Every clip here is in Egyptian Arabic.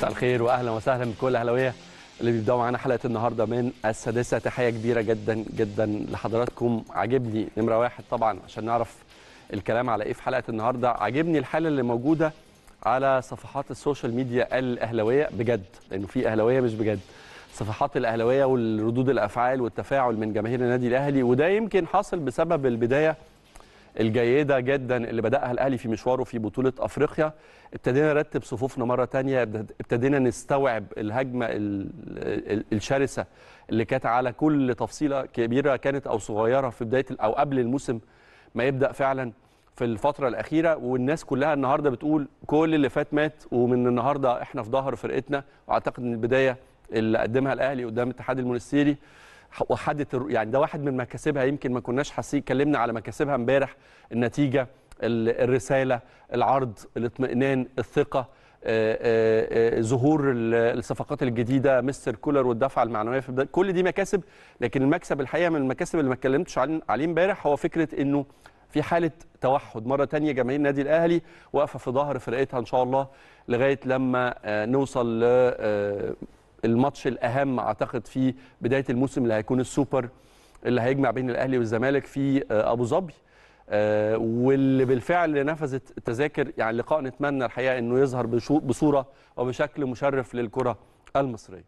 مساء الخير واهلا وسهلا بكل الاهلاويه اللي بيبداوا معانا حلقه النهارده من السادسه تحيه كبيره جدا جدا لحضراتكم عاجبني نمره واحد طبعا عشان نعرف الكلام على ايه في حلقه النهارده عاجبني الحاله اللي موجوده على صفحات السوشيال ميديا الاهلاويه بجد لانه في اهلاويه مش بجد صفحات الاهلاويه والردود الافعال والتفاعل من جماهير النادي الاهلي وده يمكن حاصل بسبب البدايه الجيده جدا اللي بداها الاهلي في مشواره في بطوله افريقيا ابتدينا نرتب صفوفنا مره تانية ابتدينا نستوعب الهجمه ال- ال- الشرسه اللي كانت على كل تفصيله كبيره كانت او صغيره في بدايه ال- او قبل الموسم ما يبدا فعلا في الفتره الاخيره والناس كلها النهارده بتقول كل اللي فات مات ومن النهارده احنا في ظهر فرقتنا واعتقد ان البدايه اللي قدمها الاهلي قدام الاتحاد المونستيري وحدت الر- يعني ده واحد من مكاسبها يمكن ما كناش حاسين اتكلمنا على مكاسبها امبارح النتيجه ال- الرساله العرض الاطمئنان الثقه آه، آه، آه، ظهور ال- الصفقات الجديده مستر كولر والدفعه المعنويه في بداية كل دي مكاسب لكن المكسب الحقيقه من المكاسب اللي ما اتكلمتش عن- عليه امبارح هو فكره انه في حاله توحد مره تانية جماهير النادي الاهلي واقفه في ظهر فرقتها ان شاء الله لغايه لما آه، نوصل ل آه، الماتش الاهم اعتقد في بدايه الموسم اللي هيكون السوبر اللي هيجمع بين الاهلي والزمالك في آه، ابو ظبي آه، واللي بالفعل نفذت التذاكر يعني لقاء نتمنى الحقيقه انه يظهر بشو- بصوره وبشكل مشرف للكره المصريه.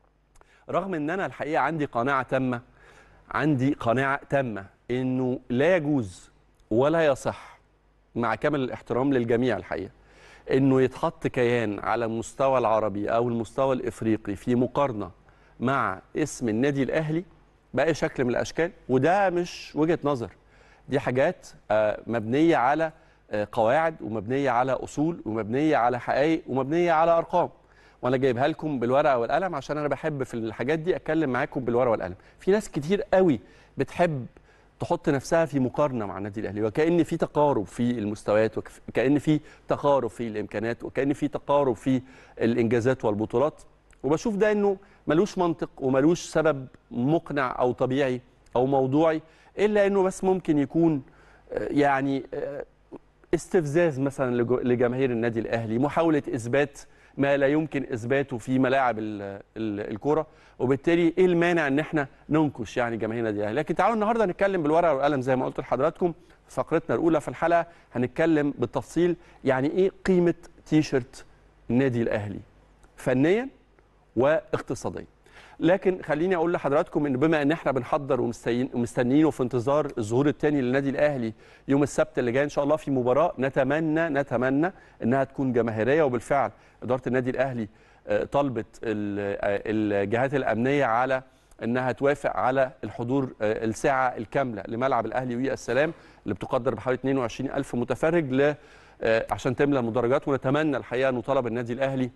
رغم ان انا الحقيقه عندي قناعه تامه عندي قناعه تامه انه لا يجوز ولا يصح مع كامل الاحترام للجميع الحقيقه انه يتحط كيان على المستوى العربي او المستوى الافريقي في مقارنه مع اسم النادي الاهلي باي شكل من الاشكال وده مش وجهه نظر دي حاجات آه، مبنيه على آه، قواعد ومبنيه على اصول ومبنيه على حقائق ومبنيه على ارقام وانا جايبها لكم بالورقه والقلم عشان انا بحب في الحاجات دي اتكلم معاكم بالورقه والقلم في ناس كتير قوي بتحب تحط نفسها في مقارنه مع النادي الاهلي وكان في تقارب في المستويات وكان في تقارب في الامكانيات وكان في تقارب في الانجازات والبطولات وبشوف ده انه ملوش منطق وملوش سبب مقنع او طبيعي او موضوعي الا انه بس ممكن يكون آه، يعني آه، استفزاز مثلا لج- لجماهير النادي الاهلي محاوله اثبات ما لا يمكن اثباته في ملاعب ال- ال- الكره وبالتالي ايه المانع ان احنا ننكش يعني جماهير النادي الاهلي لكن تعالوا النهارده نتكلم بالورقه والقلم زي ما قلت لحضراتكم في فقرتنا الاولى في الحلقه هنتكلم بالتفصيل يعني ايه قيمه تيشرت النادي الاهلي فنيا واقتصاديا لكن خليني اقول لحضراتكم ان بما ان احنا بنحضر ومستنيين ومستنيين وفي انتظار الظهور الثاني للنادي الاهلي يوم السبت اللي جاي ان شاء الله في مباراه نتمنى نتمنى انها تكون جماهيريه وبالفعل اداره النادي الاهلي آه، طلبت ال- آه، الجهات الامنيه على انها توافق على الحضور آه، الساعه الكامله لملعب الاهلي ويا السلام اللي بتقدر بحوالي 22 الف متفرج ل آه، عشان تملى المدرجات ونتمنى الحقيقه انه طلب النادي الاهلي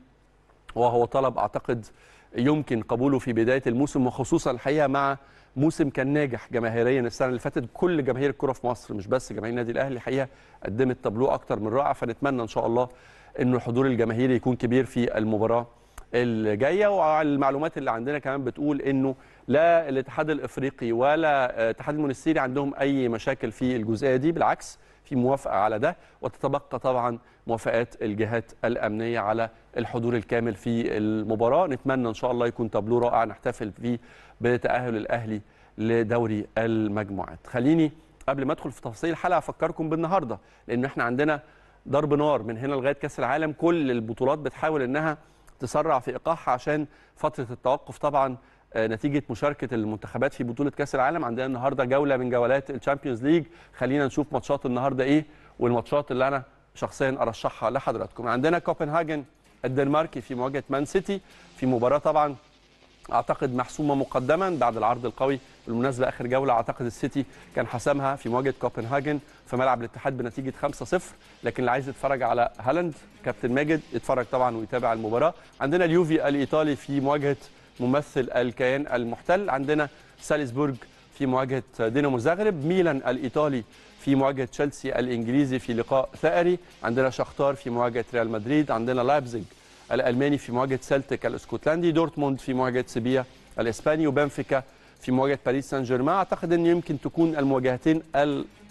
وهو طلب اعتقد يمكن قبوله في بدايه الموسم وخصوصا الحقيقه مع موسم كان ناجح جماهيريا السنه اللي فاتت كل جماهير الكره في مصر مش بس جماهير النادي الاهلي الحقيقه قدمت تابلو اكتر من رائع فنتمنى ان شاء الله انه الحضور الجماهيري يكون كبير في المباراه الجايه وعلى المعلومات اللي عندنا كمان بتقول انه لا الاتحاد الافريقي ولا الاتحاد المونستيري عندهم اي مشاكل في الجزئيه دي بالعكس في موافقه على ده وتتبقى طبعا موافقات الجهات الامنيه على الحضور الكامل في المباراه نتمنى ان شاء الله يكون تابلو رائع نحتفل فيه بتاهل الاهلي لدوري المجموعات خليني قبل ما ادخل في تفاصيل الحلقه افكركم بالنهارده لان احنا عندنا ضرب نار من هنا لغايه كاس العالم كل البطولات بتحاول انها تسرع في ايقاعها عشان فتره التوقف طبعا آه، نتيجه مشاركه المنتخبات في بطوله كاس العالم عندنا النهارده جوله من جولات الشامبيونز ليج خلينا نشوف ماتشات النهارده ايه والماتشات اللي انا شخصيا ارشحها لحضراتكم عندنا كوبنهاجن الدنماركي في مواجهه مان سيتي في مباراه طبعا اعتقد محسومه مقدما بعد العرض القوي بالمناسبه اخر جوله اعتقد السيتي كان حسمها في مواجهه كوبنهاجن في ملعب الاتحاد بنتيجه 5-0 لكن اللي عايز يتفرج على هالاند كابتن ماجد يتفرج طبعا ويتابع المباراه عندنا اليوفي الايطالي في مواجهه ممثل الكيان المحتل عندنا سالزبورج في مواجهه دينامو زغرب ميلان الايطالي في مواجهه تشيلسي الانجليزي في لقاء ثأري عندنا شختار في مواجهه ريال مدريد عندنا لايبزيج الالماني في مواجهه سلتيك الاسكتلندي دورتموند في مواجهه سيبيا الاسباني وبنفيكا في مواجهه باريس سان جيرمان اعتقد ان يمكن تكون المواجهتين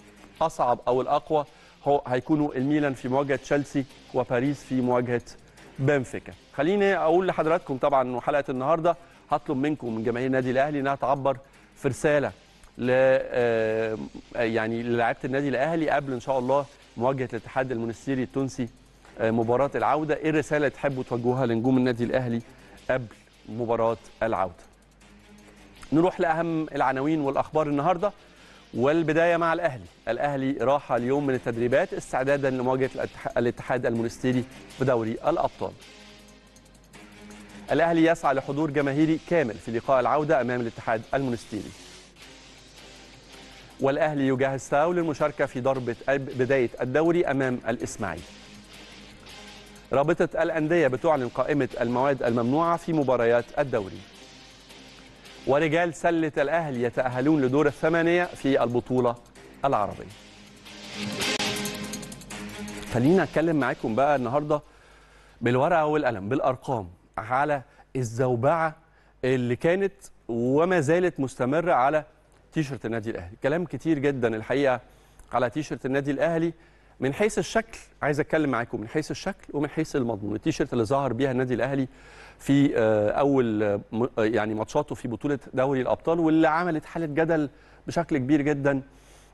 الاصعب او الاقوى هو هيكونوا الميلان في مواجهه تشيلسي وباريس في مواجهه بنفيكا خليني اقول لحضراتكم طبعا انه حلقه النهارده هطلب منكم من جماهير النادي الاهلي انها تعبر في رساله ل آه، يعني للاعيبه النادي الاهلي قبل ان شاء الله مواجهه الاتحاد المونستيري التونسي آه، مباراه العوده ايه الرساله اللي تحبوا توجهوها لنجوم النادي الاهلي قبل مباراه العوده نروح لاهم العناوين والاخبار النهارده والبدايه مع الاهلي الاهلي راح اليوم من التدريبات استعدادا لمواجهه الاتح- الاتحاد المونستيري في دوري الابطال الاهلي يسعى لحضور جماهيري كامل في لقاء العوده امام الاتحاد المونستيري والاهلي يجهز ساو للمشاركه في ضربه بدايه الدوري امام الاسماعيلي رابطه الانديه بتعلن قائمه المواد الممنوعه في مباريات الدوري ورجال سله الاهلي يتاهلون لدور الثمانيه في البطوله العربيه خلينا اتكلم معاكم بقى النهارده بالورقه والقلم بالارقام على الزوبعه اللي كانت وما زالت مستمره على تيشرت النادي الاهلي كلام كتير جدا الحقيقه على تيشرت النادي الاهلي من حيث الشكل عايز اتكلم معاكم من حيث الشكل ومن حيث المضمون التيشرت اللي ظهر بيها النادي الاهلي في آه، اول آه، م- آه، يعني ماتشاته في بطوله دوري الابطال واللي عملت حاله جدل بشكل كبير جدا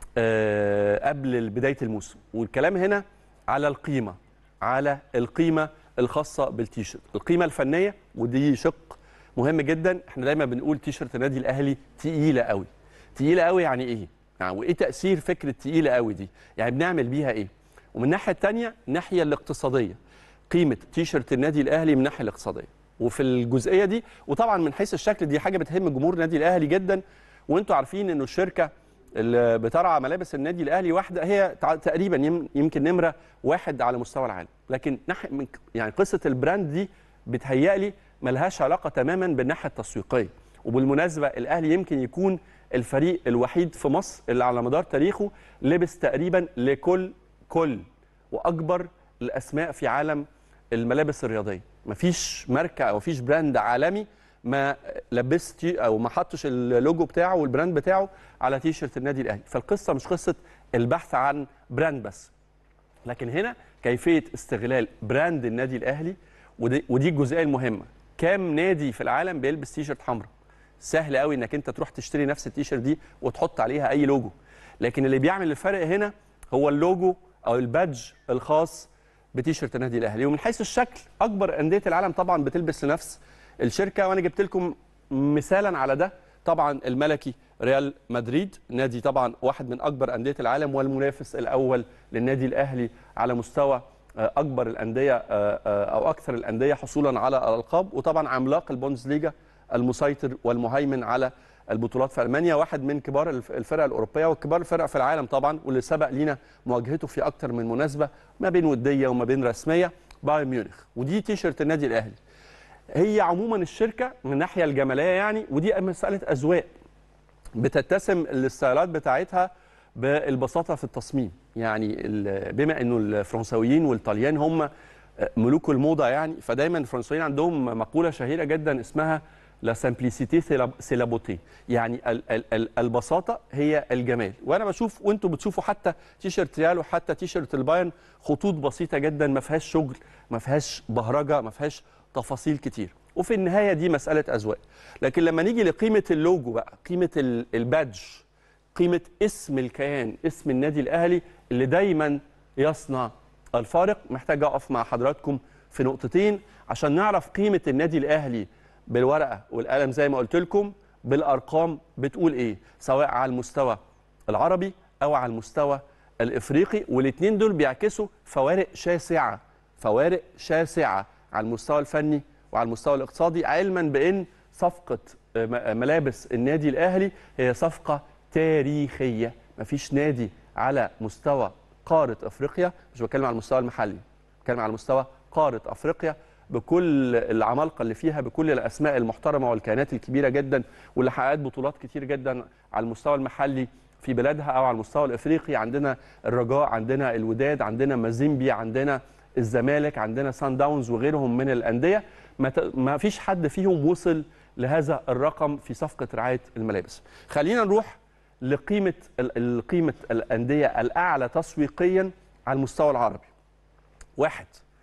آه، قبل بدايه الموسم والكلام هنا على القيمه على القيمه الخاصه بالتيشيرت القيمه الفنيه ودي شق مهم جدا احنا دايما بنقول تيشيرت النادي الاهلي تقيله قوي تقيله قوي يعني ايه يعني وايه تاثير فكره تقيله قوي دي يعني بنعمل بيها ايه ومن الناحيه الثانيه الناحيه الاقتصاديه قيمه تيشيرت النادي الاهلي من الناحيه الاقتصاديه وفي الجزئيه دي وطبعا من حيث الشكل دي حاجه بتهم جمهور النادي الاهلي جدا وانتم عارفين انه الشركه اللي بترعى ملابس النادي الاهلي واحده هي تع- تقريبا يم- يمكن نمره واحد على مستوى العالم لكن ناحيه من ك- يعني قصه البراند دي بتهيألي ملهاش علاقه تماما بالناحيه التسويقيه وبالمناسبه الاهلي يمكن يكون الفريق الوحيد في مصر اللي على مدار تاريخه لبس تقريبا لكل كل واكبر الاسماء في عالم الملابس الرياضيه مفيش ماركه او مفيش براند عالمي ما لبس تي او ما حطش اللوجو بتاعه والبراند بتاعه على تي شيرت النادي الاهلي فالقصه مش قصه البحث عن براند بس لكن هنا كيفيه استغلال براند النادي الاهلي ودي, ودي الجزئيه المهمه كام نادي في العالم بيلبس تي شيرت حمراء سهل قوي انك انت تروح تشتري نفس التي شيرت دي وتحط عليها اي لوجو لكن اللي بيعمل الفرق هنا هو اللوجو او البادج الخاص بتيشيرت النادي الاهلي ومن حيث الشكل اكبر انديه العالم طبعا بتلبس لنفس الشركه وانا جبت لكم مثالا على ده طبعا الملكي ريال مدريد نادي طبعا واحد من اكبر انديه العالم والمنافس الاول للنادي الاهلي على مستوى آه، اكبر الانديه آه، آه، او اكثر الانديه حصولا على الالقاب وطبعا عملاق البوندسليجا المسيطر والمهيمن على البطولات في المانيا واحد من كبار الف- الفرق الاوروبيه وكبار الفرق في العالم طبعا واللي سبق لينا مواجهته في اكتر من مناسبه ما بين وديه وما بين رسميه بايرن ميونخ ودي تيشرت النادي الاهلي هي عموما الشركه من الناحيه الجماليه يعني ودي مساله اذواق بتتسم الستايلات بتاعتها بالبساطه في التصميم يعني ال- بما انه الفرنساويين والطليان هم ملوك الموضه يعني فدايما الفرنساويين عندهم مقوله شهيره جدا اسمها لا سامبليسيتي سي لا بوتي يعني ال ال ال البساطه هي الجمال وانا بشوف وانتم بتشوفوا حتى تيشرت ريال وحتى تيشرت البايرن خطوط بسيطه جدا ما فيهاش شغل ما فيهاش بهرجه ما فيهاش تفاصيل كتير وفي النهايه دي مساله اذواق لكن لما نيجي لقيمه اللوجو بقى قيمه ال- البادج قيمه اسم الكيان اسم النادي الاهلي اللي دايما يصنع الفارق محتاج اقف مع حضراتكم في نقطتين عشان نعرف قيمه النادي الاهلي بالورقه والقلم زي ما قلت لكم بالارقام بتقول ايه سواء على المستوى العربي او على المستوى الافريقي والاثنين دول بيعكسوا فوارق شاسعه فوارق شاسعه على المستوى الفني وعلى المستوى الاقتصادي علما بان صفقه آه، م- ملابس النادي الاهلي هي صفقه تاريخيه مفيش نادي على مستوى قاره افريقيا مش بتكلم على المستوى المحلي بتكلم على مستوى قاره افريقيا بكل العمالقه اللي فيها بكل الاسماء المحترمه والكيانات الكبيره جدا واللي حققت بطولات كتير جدا على المستوى المحلي في بلادها او على المستوى الافريقي عندنا الرجاء عندنا الوداد عندنا مازيمبي عندنا الزمالك عندنا سان داونز وغيرهم من الانديه ما ت- ما فيش حد فيهم وصل لهذا الرقم في صفقه رعايه الملابس خلينا نروح لقيمه ال- قيمه الانديه الاعلى تسويقيا على المستوى العربي واحد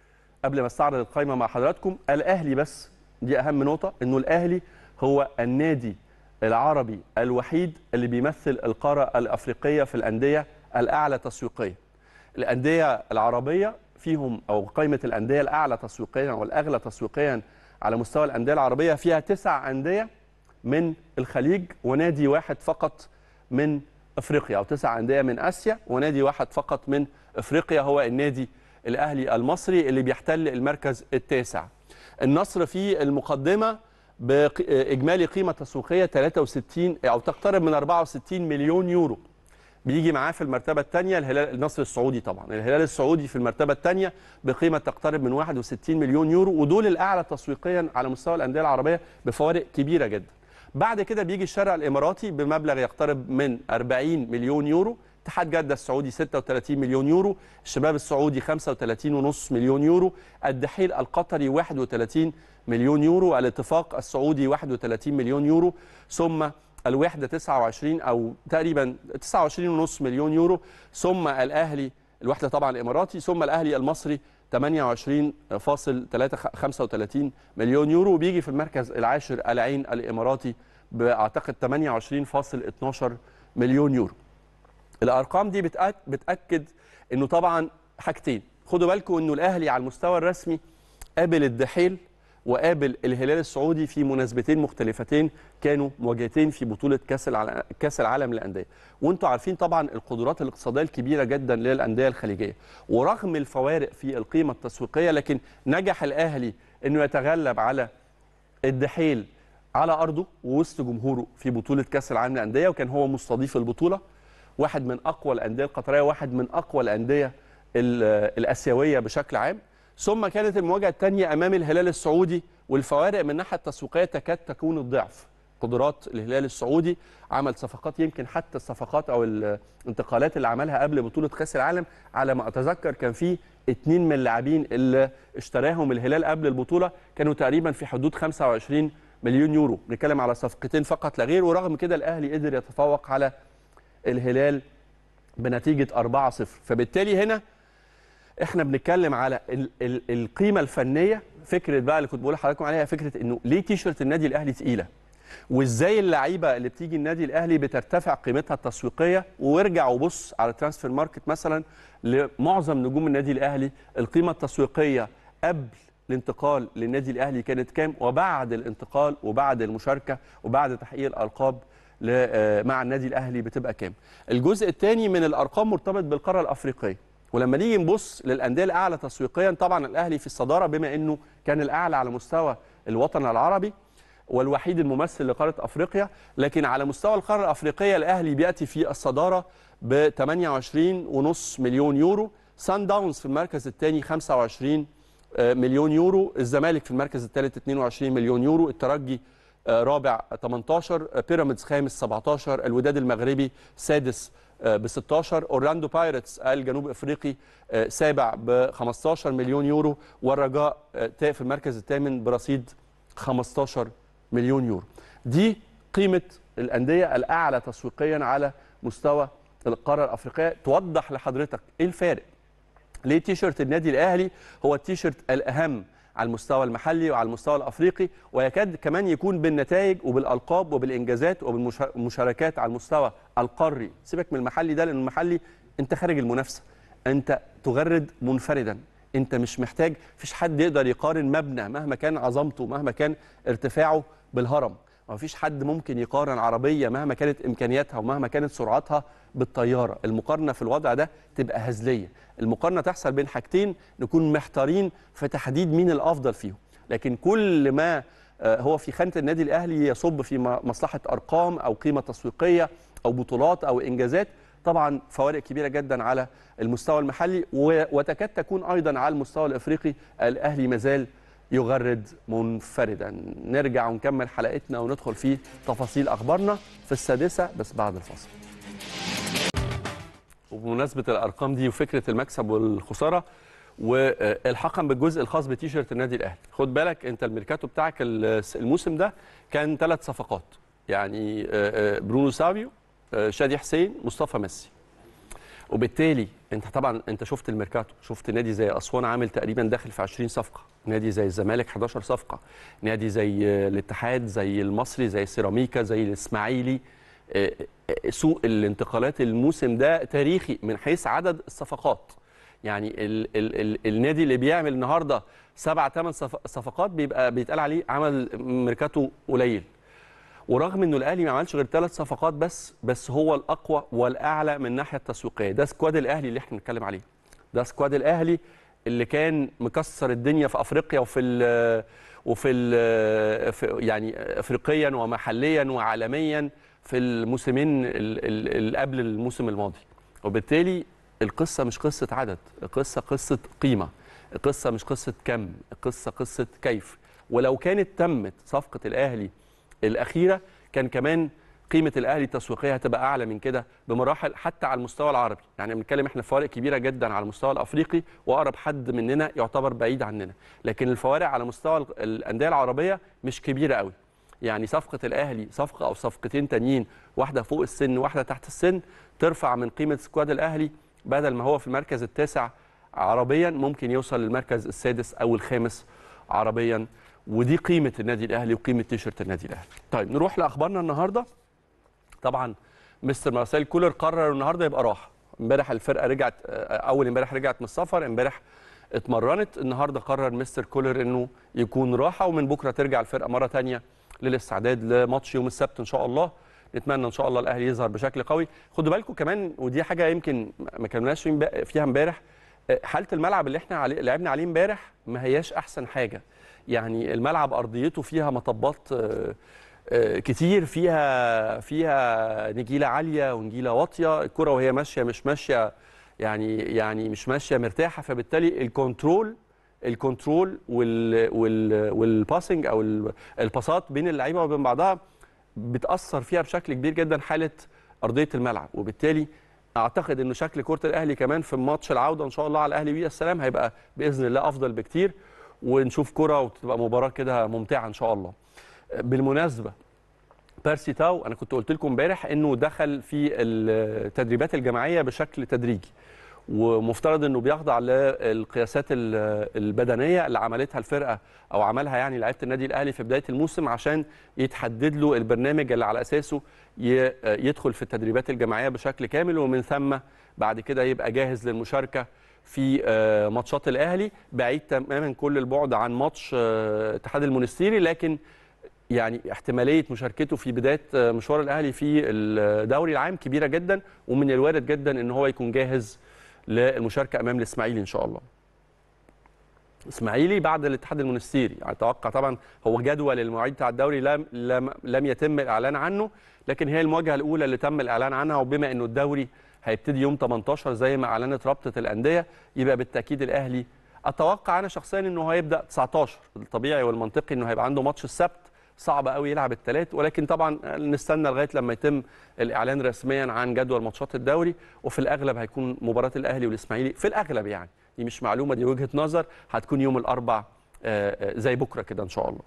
قبل ما استعرض القائمه مع حضراتكم الاهلي بس دي اهم نقطه انه الاهلي هو النادي العربي الوحيد اللي بيمثل القاره الافريقيه في الانديه الاعلى تسويقيا الانديه العربيه فيهم او قائمه الانديه الاعلى تسويقيا والاغلى تسويقيا على مستوى الانديه العربيه فيها تسع انديه من الخليج ونادي واحد فقط من افريقيا او تسع انديه من اسيا ونادي واحد فقط من افريقيا هو النادي الاهلي المصري اللي بيحتل المركز التاسع. النصر في المقدمه باجمالي قيمه تسويقيه 63 او تقترب من 64 مليون يورو. بيجي معاه في المرتبه الثانيه الهلال النصر السعودي طبعا، الهلال السعودي في المرتبه الثانيه بقيمه تقترب من 61 مليون يورو ودول الاعلى تسويقيا على مستوى الانديه العربيه بفوارق كبيره جدا. بعد كده بيجي الشارع الاماراتي بمبلغ يقترب من 40 مليون يورو اتحاد جده السعودي 36 مليون يورو الشباب السعودي 35.5 مليون يورو الدحيل القطري 31 مليون يورو الاتفاق السعودي 31 مليون يورو ثم الوحده 29 او تقريبا 29.5 مليون يورو ثم الاهلي الوحده طبعا الاماراتي ثم الاهلي المصري 28.35 مليون يورو وبيجي في المركز العاشر العين الاماراتي باعتقد 28.12 مليون يورو. الارقام دي بتاكد انه طبعا حاجتين خدوا بالكم انه الاهلي على المستوى الرسمي قابل الدحيل وقابل الهلال السعودي في مناسبتين مختلفتين كانوا مواجهتين في بطوله كاس العالم كاس العالم للانديه وانتم عارفين طبعا القدرات الاقتصاديه الكبيره جدا للانديه الخليجيه ورغم الفوارق في القيمه التسويقيه لكن نجح الاهلي انه يتغلب على الدحيل على ارضه ووسط جمهوره في بطوله كاس العالم للانديه وكان هو مستضيف البطوله واحد من اقوى الانديه القطريه واحد من اقوى الانديه الاسيويه بشكل عام ثم كانت المواجهه الثانيه امام الهلال السعودي والفوارق من الناحيه التسويقيه تكاد تكون الضعف قدرات الهلال السعودي عمل صفقات يمكن حتى الصفقات او الانتقالات اللي عملها قبل بطوله كاس العالم على ما اتذكر كان في اثنين من اللاعبين اللي اشتراهم الهلال قبل البطوله كانوا تقريبا في حدود 25 مليون يورو بنتكلم على صفقتين فقط لا غير ورغم كده الاهلي قدر يتفوق على الهلال بنتيجه 4-0 فبالتالي هنا احنا بنتكلم على ال ال القيمه الفنيه فكره بقى اللي كنت بقول لحضراتكم عليها فكره انه ليه تيشرت النادي الاهلي تقيله وازاي اللعيبه اللي بتيجي النادي الاهلي بترتفع قيمتها التسويقيه وارجع وبص على ترانسفير ماركت مثلا لمعظم نجوم النادي الاهلي القيمه التسويقيه قبل الانتقال للنادي الاهلي كانت كام وبعد الانتقال وبعد المشاركه وبعد تحقيق الالقاب مع النادي الاهلي بتبقى كام الجزء الثاني من الارقام مرتبط بالقاره الافريقيه ولما نيجي نبص للانديه الاعلى تسويقيا طبعا الاهلي في الصداره بما انه كان الاعلى على مستوى الوطن العربي والوحيد الممثل لقاره افريقيا لكن على مستوى القاره الافريقيه الاهلي بياتي في الصداره ب 28.5 مليون يورو سان داونز في المركز الثاني 25 مليون يورو الزمالك في المركز الثالث 22 مليون يورو الترجي رابع 18 بيراميدز خامس 17 الوداد المغربي سادس ب 16 اورلاندو بايرتس الجنوب افريقي سابع ب 15 مليون يورو والرجاء في المركز الثامن برصيد 15 مليون يورو دي قيمه الانديه الاعلى تسويقيا على مستوى القاره الافريقيه توضح لحضرتك ايه الفارق ليه تيشرت النادي الاهلي هو التيشرت الاهم على المستوى المحلي وعلى المستوى الافريقي ويكاد كمان يكون بالنتائج وبالالقاب وبالانجازات وبالمشاركات على المستوى القاري سيبك من المحلي ده لان المحلي انت خارج المنافسه انت تغرد منفردا انت مش محتاج فيش حد يقدر يقارن مبنى مهما كان عظمته مهما كان ارتفاعه بالهرم ما فيش حد ممكن يقارن عربيه مهما كانت امكانياتها ومهما كانت سرعتها بالطياره المقارنه في الوضع ده تبقى هزليه المقارنه تحصل بين حاجتين نكون محتارين في تحديد مين الافضل فيهم لكن كل ما هو في خانه النادي الاهلي يصب في مصلحه ارقام او قيمه تسويقيه او بطولات او انجازات طبعا فوارق كبيره جدا على المستوى المحلي وتكاد تكون ايضا على المستوى الافريقي الاهلي مازال يغرد منفردا نرجع ونكمل حلقتنا وندخل في تفاصيل اخبارنا في السادسه بس بعد الفاصل وبمناسبه الارقام دي وفكره المكسب والخساره والحقا بالجزء الخاص بتيشيرت النادي الاهلي خد بالك انت الميركاتو بتاعك الموسم ده كان ثلاث صفقات يعني برونو سافيو شادي حسين مصطفى ميسي وبالتالي انت طبعا انت شفت الميركاتو شفت نادي زي اسوان عامل تقريبا داخل في 20 صفقه نادي زي الزمالك 11 صفقه نادي زي الاتحاد زي المصري زي سيراميكا زي الاسماعيلي آه، آه، سوق الانتقالات الموسم ده تاريخي من حيث عدد الصفقات يعني ال ال ال النادي اللي بيعمل النهارده سبع ثمان صفقات بيبقى بيتقال عليه عمل ميركاتو قليل ورغم انه الاهلي ما عملش غير ثلاث صفقات بس بس هو الاقوى والاعلى من الناحيه التسويقيه ده سكواد الاهلي اللي احنا بنتكلم عليه ده سكواد الاهلي اللي كان مكسر الدنيا في افريقيا وفي ال وفي ال في يعني افريقيا ومحليا وعالميا في الموسمين اللي قبل الموسم الماضي وبالتالي القصه مش قصه عدد القصه قصه قيمه القصه مش قصه كم القصه قصه كيف ولو كانت تمت صفقه الاهلي الاخيره كان كمان قيمه الاهلي التسويقيه هتبقى اعلى من كده بمراحل حتى على المستوى العربي يعني بنتكلم احنا فوارق كبيره جدا على المستوى الافريقي واقرب حد مننا يعتبر بعيد عننا لكن الفوارق على مستوى الانديه العربيه مش كبيره قوي يعني صفقه الاهلي صفقه او صفقتين تانيين واحده فوق السن واحده تحت السن ترفع من قيمه سكواد الاهلي بدل ما هو في المركز التاسع عربيا ممكن يوصل للمركز السادس او الخامس عربيا ودي قيمه النادي الاهلي وقيمه تيشرت النادي الاهلي. طيب نروح لاخبارنا النهارده. طبعا مستر مارسيل كولر قرر النهارده يبقى راحه. امبارح الفرقه رجعت اول امبارح رجعت من السفر امبارح اتمرنت النهارده قرر مستر كولر انه يكون راحه ومن بكره ترجع الفرقه مره ثانيه للاستعداد لماتش يوم السبت ان شاء الله نتمنى ان شاء الله الاهلي يظهر بشكل قوي خدوا بالكم كمان ودي حاجه يمكن ما كناش فيها امبارح حاله الملعب اللي احنا علي لعبنا عليه امبارح ما هياش احسن حاجه يعني الملعب ارضيته فيها مطبات كتير فيها فيها نجيله عاليه ونجيله واطيه الكره وهي ماشيه مش ماشيه يعني يعني مش ماشيه مرتاحه فبالتالي الكنترول الكنترول وال وال والباسنج او الباصات بين اللعيبه وبين بعضها بتاثر فيها بشكل كبير جدا حاله ارضيه الملعب وبالتالي اعتقد انه شكل كره الاهلي كمان في ماتش العوده ان شاء الله على الاهلي ويا السلام هيبقى باذن الله افضل بكتير ونشوف كره وتبقى مباراه كده ممتعه ان شاء الله بالمناسبه بيرسي تاو انا كنت قلت لكم امبارح انه دخل في التدريبات الجماعيه بشكل تدريجي ومفترض انه بيخضع للقياسات البدنيه اللي عملتها الفرقه او عملها يعني لعيبه النادي الاهلي في بدايه الموسم عشان يتحدد له البرنامج اللي على اساسه يدخل في التدريبات الجماعيه بشكل كامل ومن ثم بعد كده يبقى جاهز للمشاركه في ماتشات الاهلي بعيد تماما كل البعد عن ماتش اتحاد المونستيري لكن يعني احتماليه مشاركته في بدايه مشوار الاهلي في الدوري العام كبيره جدا ومن الوارد جدا ان هو يكون جاهز للمشاركه امام الاسماعيلي ان شاء الله. اسماعيلي بعد الاتحاد المونستيري اتوقع طبعا هو جدول المواعيد بتاع الدوري لم لم لم يتم الاعلان عنه لكن هي المواجهه الاولى اللي تم الاعلان عنها وبما انه الدوري هيبتدي يوم 18 زي ما اعلنت رابطه الانديه يبقى بالتاكيد الاهلي اتوقع انا شخصيا انه هيبدا 19 الطبيعي والمنطقي انه هيبقى عنده ماتش السبت صعب قوي يلعب الثلاث ولكن طبعا نستنى لغايه لما يتم الاعلان رسميا عن جدول ماتشات الدوري وفي الاغلب هيكون مباراه الاهلي والاسماعيلي في الاغلب يعني دي مش معلومه دي وجهه نظر هتكون يوم الاربع زي بكره كده ان شاء الله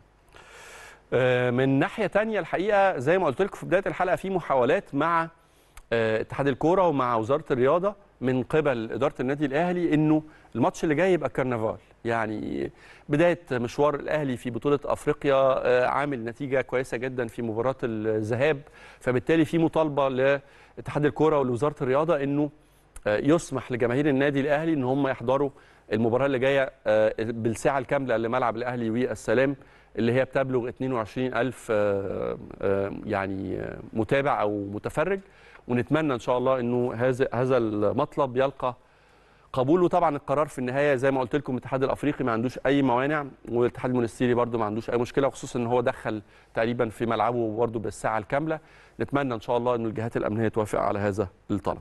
من ناحيه تانية الحقيقه زي ما قلت لكم في بدايه الحلقه في محاولات مع اتحاد الكوره ومع وزاره الرياضه من قبل اداره النادي الاهلي انه الماتش اللي جاي يبقى كرنفال يعني بدايه مشوار الاهلي في بطوله افريقيا عامل نتيجه كويسه جدا في مباراه الذهاب فبالتالي في مطالبه لاتحاد الكوره ولوزاره الرياضه انه يسمح لجماهير النادي الاهلي ان هم يحضروا المباراه اللي جايه بالساعه الكامله لملعب الاهلي والسلام اللي هي بتبلغ 22000 يعني متابع او متفرج ونتمنى ان شاء الله انه هذا هذا المطلب يلقى قبول وطبعا القرار في النهايه زي ما قلت لكم الاتحاد الافريقي ما عندوش اي موانع والاتحاد المونستيري برده ما عندوش اي مشكله خصوصا ان هو دخل تقريبا في ملعبه برده بالساعه الكامله نتمنى ان شاء الله ان الجهات الامنيه توافق على هذا الطلب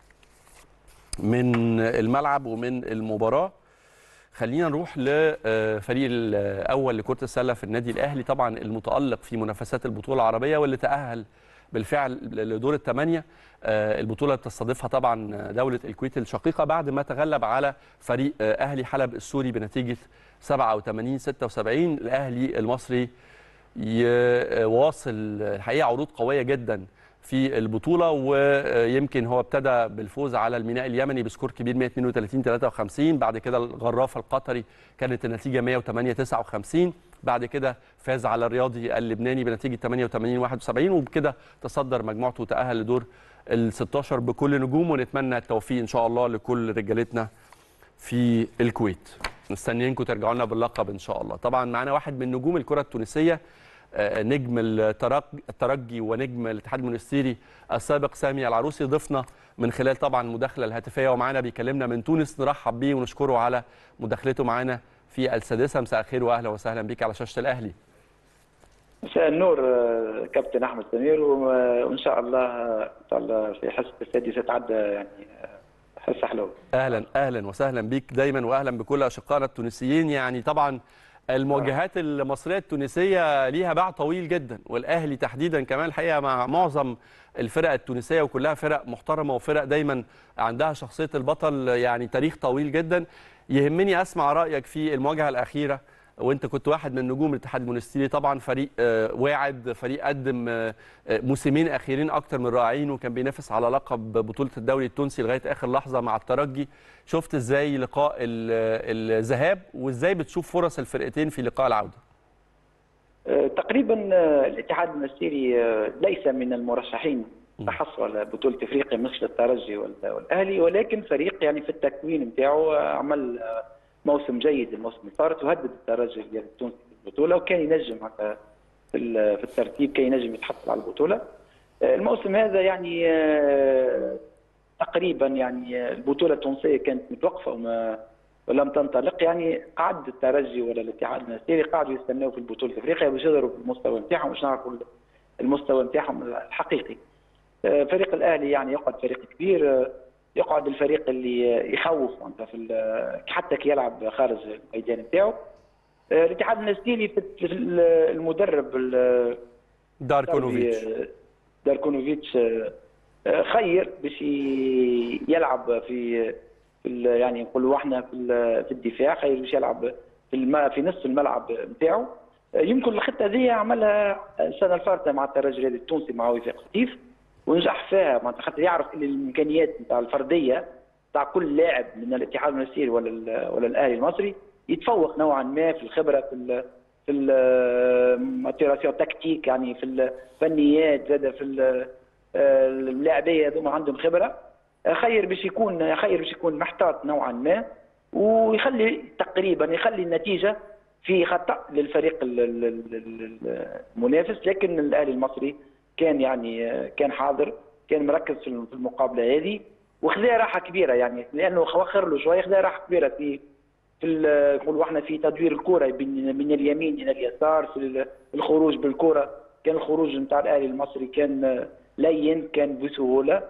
من الملعب ومن المباراه خلينا نروح لفريق الاول لكره السله في النادي الاهلي طبعا المتالق في منافسات البطوله العربيه واللي تاهل بالفعل لدور الثمانيه البطوله بتستضيفها طبعا دوله الكويت الشقيقه بعد ما تغلب على فريق اهلي حلب السوري بنتيجه 87 76 الاهلي المصري يواصل الحقيقه عروض قويه جدا في البطوله ويمكن هو ابتدى بالفوز على الميناء اليمني بسكور كبير 132 53 بعد كده الغراف القطري كانت النتيجه 108 59 بعد كده فاز على الرياضي اللبناني بنتيجه 88 71 وبكده تصدر مجموعته وتاهل لدور ال 16 بكل نجوم ونتمنى التوفيق ان شاء الله لكل رجالتنا في الكويت مستنيينكم ترجعوا لنا باللقب ان شاء الله طبعا معانا واحد من نجوم الكره التونسيه نجم الترجي ونجم الاتحاد المونستيري السابق سامي العروسي ضيفنا من خلال طبعا المداخله الهاتفيه ومعانا بيكلمنا من تونس نرحب بيه ونشكره على مداخلته معانا في السادسه مساء الخير واهلا وسهلا بك على شاشه الاهلي مساء النور كابتن احمد سمير وان شاء الله ان شاء الله في حصه السادسه تعدى يعني حصه حلوه اهلا اهلا وسهلا بك دايما واهلا بكل اشقائنا التونسيين يعني طبعا المواجهات المصريه التونسيه ليها باع طويل جدا والاهلي تحديدا كمان الحقيقه مع معظم الفرق التونسيه وكلها فرق محترمه وفرق دايما عندها شخصيه البطل يعني تاريخ طويل جدا يهمني اسمع رايك في المواجهه الاخيره وانت كنت واحد من نجوم الاتحاد المونستيري طبعا فريق واعد فريق قدم موسمين اخيرين اكتر من رائعين وكان بينافس على لقب بطوله الدوري التونسي لغايه اخر لحظه مع الترجي شفت ازاي لقاء الذهاب وازاي بتشوف فرص الفرقتين في لقاء العوده تقريبا الاتحاد المونستيري ليس من المرشحين تحصل على بطوله افريقيا مثل الترجي والاهلي ولكن فريق يعني في التكوين نتاعو عمل موسم جيد الموسم اللي فات وهدد الترجي التونسي في البطوله وكان ينجم حتى في في الترتيب كان ينجم يتحصل على البطوله الموسم هذا يعني تقريبا يعني البطوله التونسيه كانت متوقفه وما ولم تنطلق يعني قعد الترجي ولا الاتحاد المنستيري قعدوا يستناوا في البطوله افريقيا باش يظهروا بالمستوى نتاعهم باش نعرفوا المستوى نتاعهم الحقيقي فريق الاهلي يعني يقعد فريق كبير يقعد الفريق اللي يخوف انت في حتى كي يلعب خارج الميدان نتاعو الاتحاد المنستيري في المدرب داركونوفيتش داركونوفيتش خير باش يلعب في في يعني نقولوا احنا في في الدفاع خير باش يلعب في الم... في نصف الملعب نتاعو يمكن الخطه هذه عملها السنه الفارطه مع الترجي التونسي مع وفاق ستيف ونجح فيها معناتها خاطر يعرف ان الامكانيات نتاع الفرديه نتاع كل لاعب من الاتحاد المنستيري ولا ولا الاهلي المصري يتفوق نوعا ما في الخبره في ال في الماتيراسيون تكتيك يعني في الفنيات زاد في اللاعبيه هذوما عندهم خبره خير باش يكون خير باش يكون محتاط نوعا ما ويخلي تقريبا يخلي النتيجه في خطا للفريق المنافس لكن الاهلي المصري كان يعني كان حاضر كان مركز في المقابله هذه وخذا راحه كبيره يعني لانه وخر له شويه خذا راحه كبيره في في نقولوا احنا في تدوير الكره من اليمين الى اليسار في الخروج بالكره كان الخروج نتاع الاهلي المصري كان لين كان بسهوله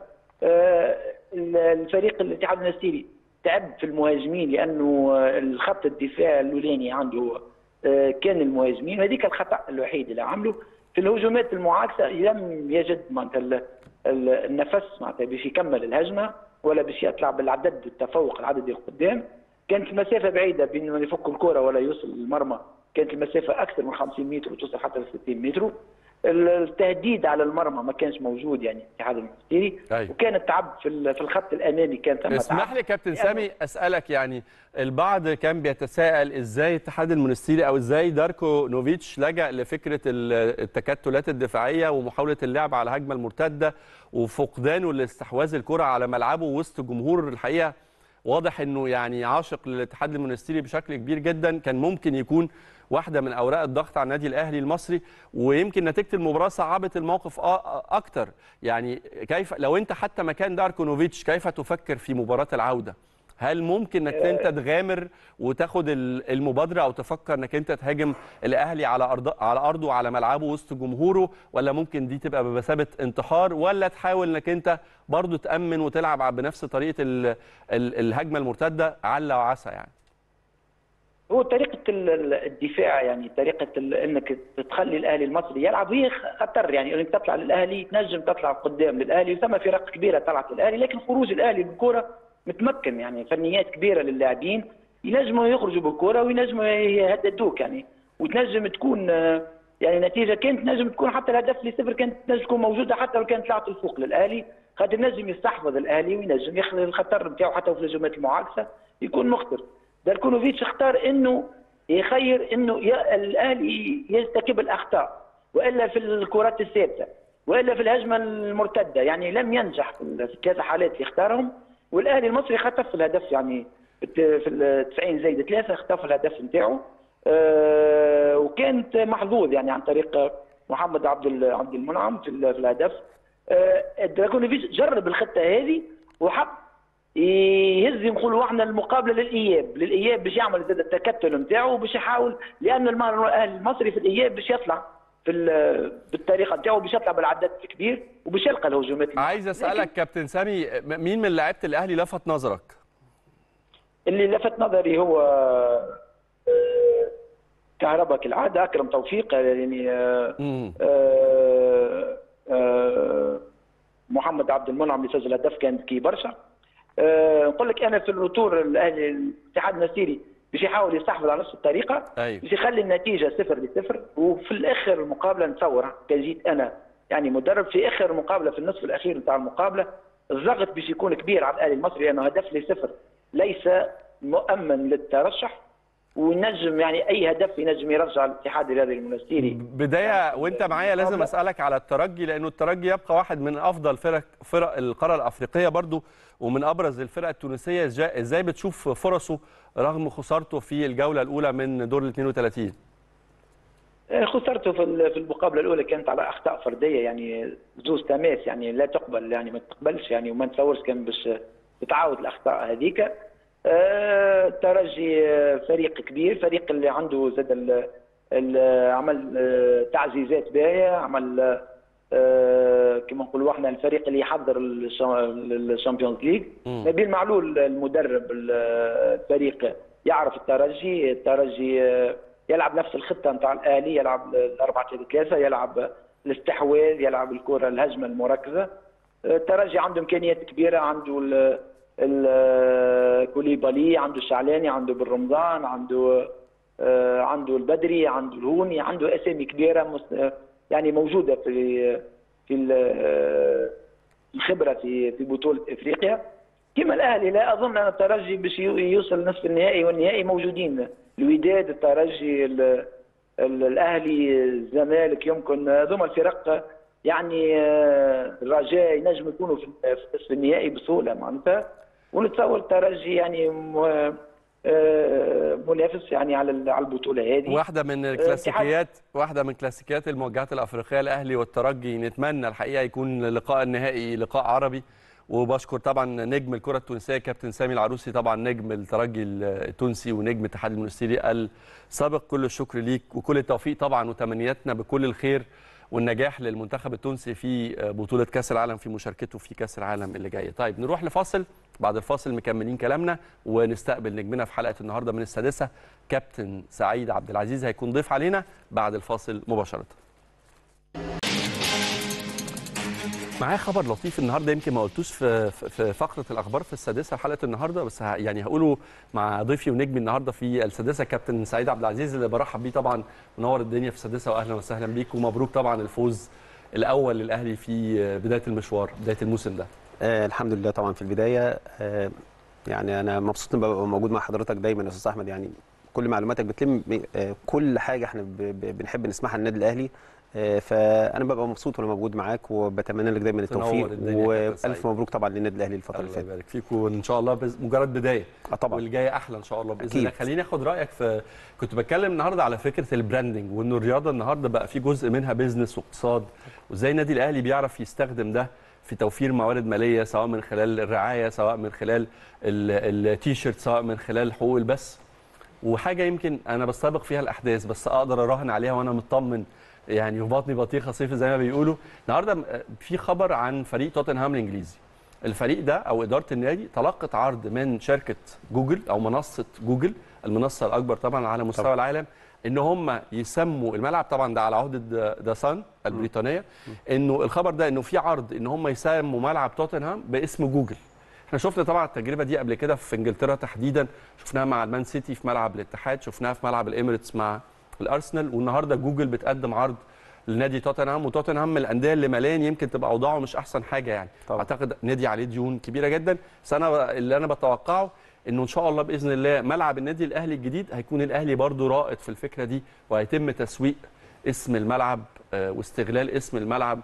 الفريق الاتحاد المنستيري تعب في المهاجمين لانه الخط الدفاع الاولاني عنده كان المهاجمين وهذيك الخطا الوحيد اللي عمله في الهجومات المعاكسه لم يجد معناتها النفس معناتها باش يكمل الهجمه ولا باش يطلع بالعدد التفوق العدد اللي قدام كانت المسافه بعيده بين من يفك الكره ولا يوصل للمرمى كانت المسافه اكثر من 50 متر وتوصل حتى ل 60 متر التهديد على المرمى ما كانش موجود يعني الاتحاد المنستيري أيوة. وكان التعب في في الخط الامامي كان ثم اسمح لي كابتن سامي اسالك يعني البعض كان بيتساءل ازاي الاتحاد المنستيري او ازاي داركو نوفيتش لجا لفكره التكتلات الدفاعيه ومحاوله اللعب على الهجمه المرتده وفقدانه لاستحواذ الكره على ملعبه وسط جمهور الحقيقه واضح انه يعني عاشق للاتحاد المنستيري بشكل كبير جدا كان ممكن يكون واحده من اوراق الضغط على النادي الاهلي المصري ويمكن نتيجه المباراه صعبت الموقف اكتر يعني كيف لو انت حتى مكان داركونوفيتش كيف تفكر في مباراه العوده هل ممكن انك انت تغامر وتاخد المبادره او تفكر انك انت تهاجم الاهلي على ارض على ارضه وعلى ملعبه وسط جمهوره ولا ممكن دي تبقى بمثابه انتحار ولا تحاول انك انت برضه تامن وتلعب بنفس طريقه الهجمه المرتده عل وعسى يعني هو طريقة الدفاع يعني طريقة انك تخلي الاهلي المصري يلعب هي خطر يعني انك تطلع للاهلي تنجم تطلع قدام للاهلي وثم فرق كبيرة طلعت للاهلي لكن خروج الاهلي بالكرة متمكن يعني فنيات كبيرة للاعبين ينجموا يخرجوا بالكرة وينجموا يهددوك يعني وتنجم تكون يعني نتيجه كانت نجم تكون حتى الهدف اللي صفر كانت نجم تكون موجوده حتى لو كانت طلعت الفوق للاهلي خاطر نجم يستحفظ الاهلي وينجم يخلي الخطر نتاعو حتى في الهجمات المعاكسه يكون مخطر داركونوفيتش اختار انه يخير انه الاهلي يرتكب الاخطاء والا في الكرات الثابته والا في الهجمه المرتده يعني لم ينجح في الثلاثه حالات اللي اختارهم والاهلي المصري خطف الهدف يعني في ال 90 زائد ثلاثه خطف الهدف نتاعو أه وكانت محظوظ يعني عن طريق محمد عبد عبد المنعم في, في الهدف أه دراكونوفيتش جرب الخطه هذه وحب يهز نقولوا احنا المقابله للاياب للاياب باش يعمل زاد التكتل نتاعو باش يحاول لان الاهلي المصري في الاياب باش يطلع في بالطريقه نتاعو باش يطلع بالعدد الكبير وباش يلقى الهجومات عايز اسالك كابتن سامي مين من لعيبه الاهلي لفت نظرك؟ اللي لفت نظري هو كهرباء كالعاده اكرم توفيق يعني آه آه محمد عبد المنعم اللي سجل هدف كان ذكي برشا أه نقول لك انا في الروتور الاهلي الاتحاد النسيري باش يحاول يستحفظ على نفس الطريقه أيوة. باش يخلي النتيجه صفر لصفر وفي الاخر المقابله نتصور كان جيت انا يعني مدرب في اخر المقابله في النصف الاخير نتاع المقابله الضغط باش يكون كبير على الاهلي المصري لانه هدف لصفر ليس مؤمن للترشح وينجم يعني اي هدف ينجم يرجع الاتحاد الرياضي المنستيري بدايه وانت معايا لازم اسالك على الترجي لانه الترجي يبقى واحد من افضل فرق فرق القاره الافريقيه برضو ومن ابرز الفرق التونسيه ازاي بتشوف فرصه رغم خسارته في الجوله الاولى من دور ال 32 خسارته في المقابله الاولى كانت على اخطاء فرديه يعني زوز تماس يعني لا تقبل يعني ما تقبلش يعني وما نتصورش كان باش تتعاود الاخطاء هذيك الترجي فريق كبير فريق اللي عنده زاد عمل تعزيزات باهيه عمل كما نقولوا احنا الفريق اللي يحضر الشامبيونز ليج نبيل معلول المدرب الفريق يعرف الترجي الترجي يلعب نفس الخطه نتاع الاهلي يلعب 4 3 3 يلعب الاستحواذ يلعب الكره الهجمه المركزه الترجي عنده امكانيات كبيره عنده الكوليبالي عنده الشعلاني عنده بن رمضان عنده عنده البدري عنده الهوني عنده اسامي كبيره يعني موجوده في في الخبره في في بطوله افريقيا كما الاهلي لا اظن ان الترجي باش يوصل نصف النهائي والنهائي موجودين الوداد الترجي الاهلي الزمالك يمكن هذوما الفرق يعني الرجاء ينجم يكونوا في نصف النهائي بسهوله معناتها ونتصور الترجي يعني منافس يعني على على البطوله هذه واحده من الكلاسيكيات واحده من كلاسيكيات المواجهات الافريقيه الاهلي والترجي نتمنى الحقيقه يكون اللقاء النهائي لقاء عربي وبشكر طبعا نجم الكره التونسيه كابتن سامي العروسي طبعا نجم الترجي التونسي ونجم الاتحاد المنستيري السابق كل الشكر ليك وكل التوفيق طبعا وتمنياتنا بكل الخير والنجاح للمنتخب التونسي في بطوله كاس العالم في مشاركته في كاس العالم اللي جاي طيب نروح لفاصل بعد الفاصل مكملين كلامنا ونستقبل نجمنا في حلقه النهارده من السادسه كابتن سعيد عبد العزيز هيكون ضيف علينا بعد الفاصل مباشره معايا خبر لطيف النهارده يمكن ما قلتوش في في فقره الاخبار في السادسه حلقه النهارده بس يعني هقوله مع ضيفي ونجمي النهارده في السادسه كابتن سعيد عبد العزيز اللي برحب بيه طبعا منور الدنيا في السادسه واهلا وسهلا بيك ومبروك طبعا الفوز الاول للاهلي في بدايه المشوار بدايه الموسم ده آه الحمد لله طبعا في البدايه آه يعني انا مبسوط اني ببقى موجود مع حضرتك دايما يا استاذ احمد يعني كل معلوماتك بتلم آه كل حاجه احنا بنحب نسمعها النادي الاهلي فانا ببقى مبسوط وانا موجود معاك وبتمنى لك دايما التوفيق والف مبروك طبعا للنادي الاهلي الفتره اللي فاتت الله يبارك فيك وان شاء الله بز... مجرد بدايه اه طبعا والجايه احلى ان شاء الله باذن الله خليني اخد رايك في كنت بتكلم النهارده على فكره البراندنج وانه الرياضه النهارده بقى في جزء منها بيزنس واقتصاد وازاي النادي الاهلي بيعرف يستخدم ده في توفير موارد ماليه سواء من خلال الرعايه سواء من خلال التيشيرت سواء من خلال حقوق البث وحاجه يمكن انا بستبق فيها الاحداث بس اقدر اراهن عليها وانا مطمن يعني في بطني بطيخه صيف زي ما بيقولوا النهارده في خبر عن فريق توتنهام الانجليزي الفريق ده او اداره النادي تلقت عرض من شركه جوجل او منصه جوجل المنصه الاكبر طبعا على مستوى طبعا. العالم ان هم يسموا الملعب طبعا ده على عهده ذا سان البريطانيه انه الخبر ده انه في عرض ان هم يسموا ملعب توتنهام باسم جوجل احنا شفنا طبعا التجربه دي قبل كده في انجلترا تحديدا شفناها مع المان سيتي في ملعب الاتحاد شفناها في ملعب الاميريتس مع الارسنال والنهارده جوجل بتقدم عرض لنادي توتنهام وتوتنهام من الانديه اللي ماليا يمكن تبقى اوضاعه مش احسن حاجه يعني طبعا. اعتقد نادي عليه ديون كبيره جدا بس انا اللي انا بتوقعه انه ان شاء الله باذن الله ملعب النادي الاهلي الجديد هيكون الاهلي برضو رائد في الفكره دي وهيتم تسويق اسم الملعب آه، واستغلال اسم الملعب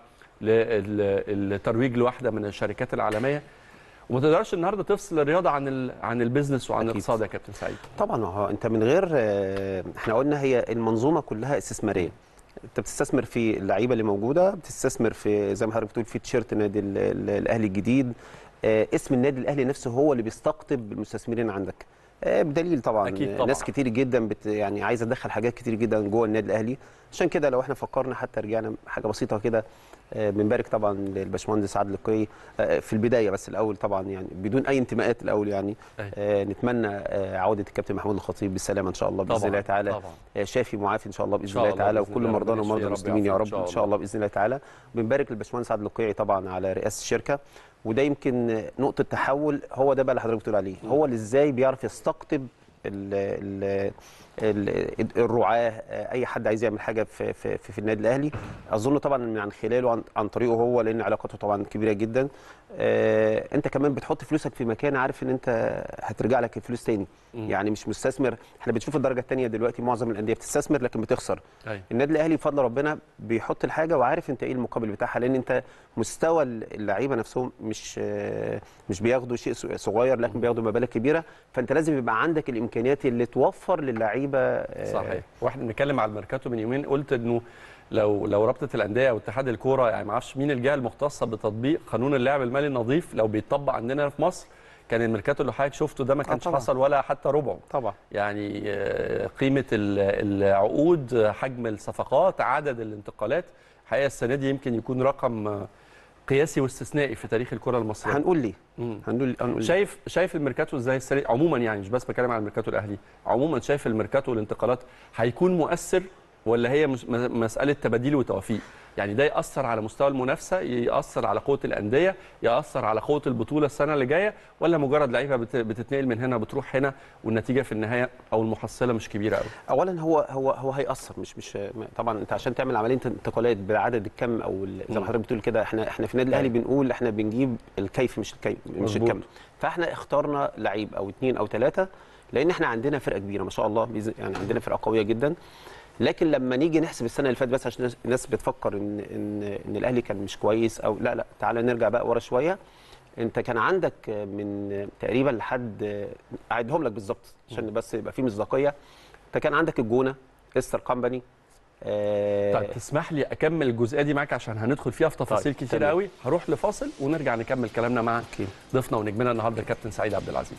للترويج لواحده من الشركات العالميه وما تقدرش النهارده تفصل الرياضه عن ال... عن البيزنس وعن أكيد. الاقتصاد يا كابتن سعيد طبعا هو انت من غير آه، احنا قلنا هي المنظومه كلها استثماريه انت بتستثمر في اللعيبه اللي موجوده بتستثمر في زي ما حضرتك بتقول في تيشيرت نادي ال- ال- الاهلي الجديد آه، اسم النادي الاهلي نفسه هو اللي بيستقطب المستثمرين عندك آه، بدليل طبعا أكيد آه، طبعاً. ناس كتير جدا بت يعني عايزه تدخل حاجات كتير جدا جوه النادي الاهلي عشان كده لو احنا فكرنا حتى رجعنا حاجه بسيطه كده آه، بنبارك طبعا للباشمهندس عادل القيعي آه، في البدايه بس الاول طبعا يعني بدون اي انتماءات الاول يعني أيوة. آه، نتمنى آه، عوده الكابتن محمود الخطيب بالسلامه ان شاء الله باذن طبعاً، الله تعالى طبعا آه، شافي معافي ان شاء الله باذن شاء الله الله تعالى بإذن وكل الله، مرضانا ربنا ومرضى يشفيه، رب المسلمين يا يعافيه رب إن شاء ان شاء الله باذن الله تعالى بنبارك للباشمهندس عادل القيعي طبعا على رئاسه الشركه وده يمكن نقطه تحول هو ده بقى اللي حضرتك بتقول عليه هو اللي ازاي بيعرف يستقطب ال ال ال الرعاه آه، اي حد عايز يعمل حاجه في في, في, في النادي الاهلي اظن طبعا من عن خلاله عن, عن طريقه هو لان علاقته طبعا كبيره جدا آه انت كمان بتحط فلوسك في مكان عارف ان انت هترجع لك الفلوس تاني مم. يعني مش مستثمر احنا بنشوف الدرجه الثانيه دلوقتي معظم الانديه بتستثمر لكن بتخسر أيوة. النادي الاهلي بفضل ربنا بيحط الحاجه وعارف انت ايه المقابل بتاعها لان انت مستوى اللعيبه نفسهم مش آه، مش بياخدوا شيء صغير لكن بياخدوا مبالغ كبيره فانت لازم يبقى عندك الامكانيات اللي توفر للعيبه آه، صحيح واحنا بنتكلم على الميركاتو من يومين قلت انه لو لو رابطه الانديه او اتحاد الكوره يعني ما اعرفش مين الجهه المختصه بتطبيق قانون اللعب المالي النظيف لو بيتطبق عندنا في مصر كان الميركاتو اللي حضرتك شفته ده ما كانش طبعاً. حصل ولا حتى ربعه طبعا يعني آه، قيمه ال- العقود آه، حجم الصفقات عدد الانتقالات الحقيقه السنه دي يمكن يكون رقم آه، قياسي واستثنائي في تاريخ الكره المصريه هنقول ليه مم. هنقول هنقول ليه شايف شايف الميركاتو ازاي السنه دي؟ عموما يعني مش بس بتكلم عن الميركاتو الاهلي عموما شايف الميركاتو والانتقالات هيكون مؤثر ولا هي مس- م- مساله تباديل وتوافيق يعني ده ياثر على مستوى المنافسه ياثر على قوه الانديه ياثر على قوه البطوله السنه اللي جايه ولا مجرد لعيبه بت- بتتنقل من هنا بتروح هنا والنتيجه في النهايه او المحصله مش كبيره قوي اولا هو هو هو هياثر مش مش طبعا انت عشان تعمل عمليه انتقالات بعدد الكم او ال- زي مم. ما حضرتك بتقول كده احنا احنا في النادي الاهلي أيوة. بنقول احنا بنجيب الكيف مش الكيف مش مظبوط. الكم فاحنا اخترنا لعيب او اثنين او ثلاثه لان احنا عندنا فرقه كبيره ما شاء الله بإذن- يعني عندنا فرقه قويه جدا لكن لما نيجي نحسب السنه اللي فاتت بس عشان الناس- الناس بتفكر ان ان ان الاهلي كان مش كويس او لا لا تعالى نرجع بقى ورا شويه انت كان عندك من تقريبا لحد اعدهم لك بالظبط عشان بس يبقى في مصداقيه انت كان عندك الجونه استر كامباني آه طيب تسمح لي اكمل الجزئيه دي معاك عشان هندخل فيها في تفاصيل طيب، كتير تمام. قوي هروح لفاصل ونرجع نكمل كلامنا مع أوكي. ضيفنا ونجمنا النهارده الكابتن سعيد عبد العزيز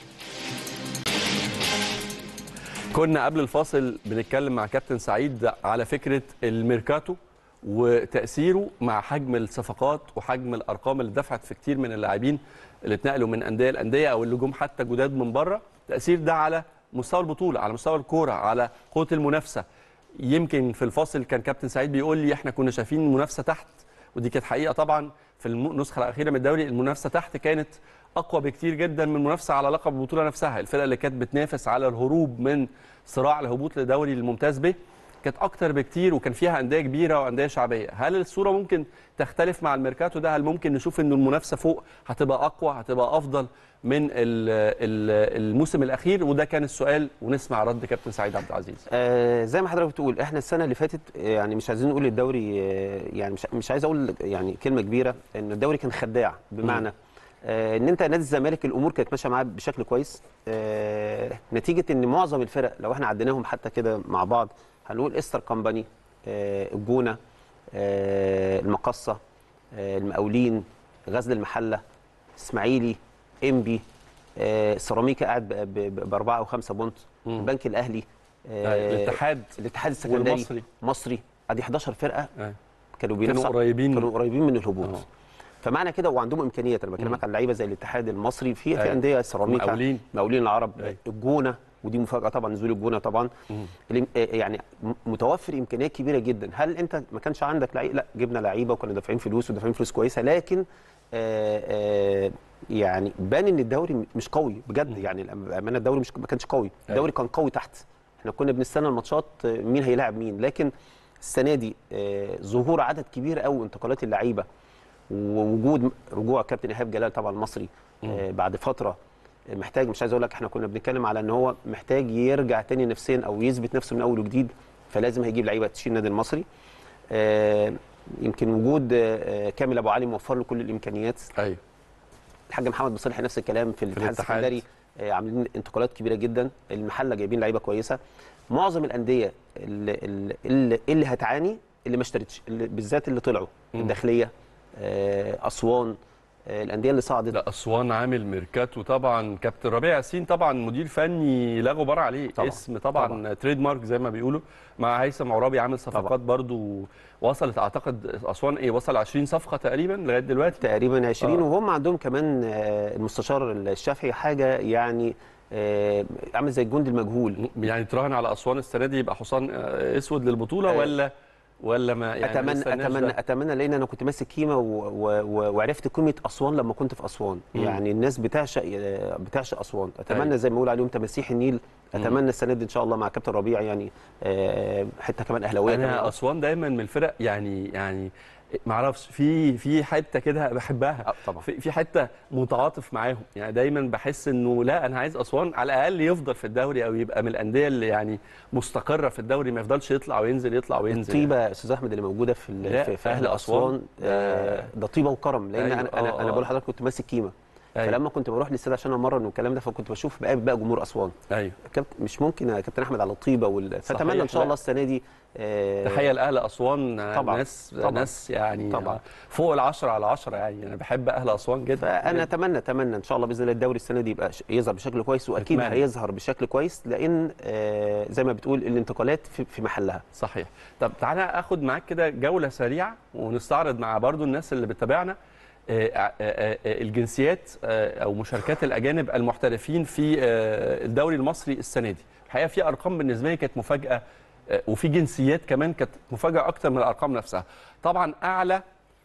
كنا قبل الفاصل بنتكلم مع كابتن سعيد على فكره الميركاتو وتاثيره مع حجم الصفقات وحجم الارقام اللي دفعت في كتير من اللاعبين اللي اتنقلوا من انديه لانديه او اللي جم حتى جداد من بره تاثير ده على مستوى البطوله على مستوى الكوره على قوه المنافسه يمكن في الفاصل كان كابتن سعيد بيقول لي احنا كنا شايفين المنافسه تحت ودي كانت حقيقه طبعا في النسخه الاخيره من الدوري المنافسه تحت كانت اقوى بكتير جدا من المنافسه على لقب البطوله نفسها الفرقه اللي كانت بتنافس على الهروب من صراع الهبوط لدوري الممتاز به كانت اكتر بكتير وكان فيها انديه كبيره وانديه شعبيه هل الصوره ممكن تختلف مع الميركاتو ده هل ممكن نشوف ان المنافسه فوق هتبقى اقوى هتبقى افضل من ال- ال- الموسم الاخير وده كان السؤال ونسمع رد كابتن سعيد عبد العزيز آه زي ما حضرتك بتقول احنا السنه اللي فاتت آه، يعني مش عايزين نقول الدوري آه يعني مش مش عايز اقول يعني كلمه كبيره ان الدوري كان خداع بمعنى آه ان انت نادي الزمالك الامور كانت ماشيه معاه بشكل كويس آه نتيجه ان معظم الفرق لو احنا عديناهم حتى كده مع بعض هنقول استر كومباني آه الجونه آه المقصه آه المقاولين غزل المحله اسماعيلي انبي آه سيراميكا قاعد ب- ب- باربعه او خمسه بونت مم. البنك الاهلي الاتحاد الاتحاد السكندري والمصري. مصري ادي 11 فرقه آه. كانوا بينافسوا قريبين. كانوا قريبين من الهبوط آه. فمعنى كده وعندهم امكانيات انا مم. بكلمك عن لعيبه زي الاتحاد المصري في أيوة. في انديه سيراميكا مقاولين. مقاولين العرب أيوة. الجونه ودي مفاجاه طبعا نزول الجونه طبعا مم. الام- آه، يعني م- متوفر امكانيات كبيره جدا هل انت ما كانش عندك لعيب لا جبنا لعيبه وكنا دافعين فلوس ودافعين فلوس كويسه لكن آه آه يعني بان ان الدوري مش قوي بجد يعني بامانه الدوري مش ما كانش قوي الدوري كان قوي تحت احنا كنا بنستنى الماتشات آه، مين هيلاعب مين لكن السنه دي آه، ظهور عدد كبير قوي انتقالات اللعيبه ووجود رجوع كابتن ايهاب جلال طبعا المصري آه، بعد فتره محتاج مش عايز اقول لك احنا كنا بنتكلم على ان هو محتاج يرجع تاني نفسيا او يثبت نفسه من اول وجديد فلازم هيجيب لعيبه تشيل النادي المصري آه، يمكن وجود آه، كامل ابو علي موفر له كل الامكانيات ايوه الحاج محمد بصالح نفس الكلام في الاتحاد الاتحاد. السكندري آه، عاملين انتقالات كبيره جدا المحله جايبين لعيبه كويسه معظم الانديه اللي, اللي, اللي هتعاني اللي ما اشترتش اللي بالذات اللي طلعوا مم. الداخليه آه، اسوان آه، الانديه اللي صعدت لا اسوان عامل ميركاتو طبعا كابتن ربيع ياسين طبعا مدير فني لا غبار عليه طبعاً. اسم طبعا, طبعاً. طبعا. تريد مارك زي ما بيقولوا مع هيثم عرابي عامل صفقات طبعاً. برضو وصلت اعتقد اسوان ايه وصل 20 صفقه تقريبا لغايه دلوقتي تقريبا 20 آه. وهم عندهم كمان آه، المستشار الشافعي حاجه يعني آه، عامل زي الجندي المجهول يعني تراهن على اسوان السنه دي يبقى حصان آه، اسود للبطوله آه. ولا ولا ما يعني ما اتمنى نستناش اتمنى ده؟ اتمنى لان انا كنت ماسك كيما و- و- و- وعرفت قيمه اسوان لما كنت في اسوان مم. يعني الناس بتعشق بتعشق اسوان اتمنى أيوة. زي ما بيقولوا عليهم تماسيح النيل اتمنى السنه دي ان شاء الله مع كابتن ربيع يعني آه، حته كمان اهلاويه انا كمان. اسوان دايما من الفرق يعني يعني ما اعرفش في في حته كده بحبها آه، طبعا في في حته متعاطف معاهم يعني دايما بحس انه لا انا عايز اسوان على الاقل يفضل في الدوري او يبقى من الانديه اللي يعني مستقره في الدوري ما يفضلش يطلع وينزل يطلع وينزل طيبه يا استاذ احمد اللي موجوده في ال- لا، في, في أهل اهل أسوان. اسوان آه، ده طيبه وكرم لان أيوة، انا آه، انا انا آه. بقول لحضرتك كنت ماسك كيما أيوة. فلما كنت بروح للاستاد عشان امرن والكلام ده فكنت بشوف بقابل بقى جمهور اسوان ايوه كابتن مش ممكن يا كابتن احمد على الطيبه وال... فاتمنى ان صحيح، شاء الله لا. السنه دي آه، تحيه لاهل اسوان طبعاً، ناس طبعاً. ناس يعني طبعاً. فوق العشرة على عشرة يعني انا بحب اهل اسوان جدا فانا اتمنى اتمنى ان شاء الله باذن الله الدوري السنه دي يبقى ش- يظهر بشكل كويس واكيد أتمنى. هيظهر بشكل كويس لان آه، زي ما بتقول الانتقالات في, في محلها صحيح طب تعالى اخد معاك كده جوله سريعه ونستعرض مع برضو الناس اللي بتتابعنا آه، آه، آه، آه، الجنسيات آه، او مشاركات الاجانب المحترفين في آه، الدوري المصري السنه دي الحقيقه في ارقام بالنسبه لي كانت مفاجاه آه، وفي جنسيات كمان كانت مفاجاه اكتر من الارقام نفسها طبعا اعلى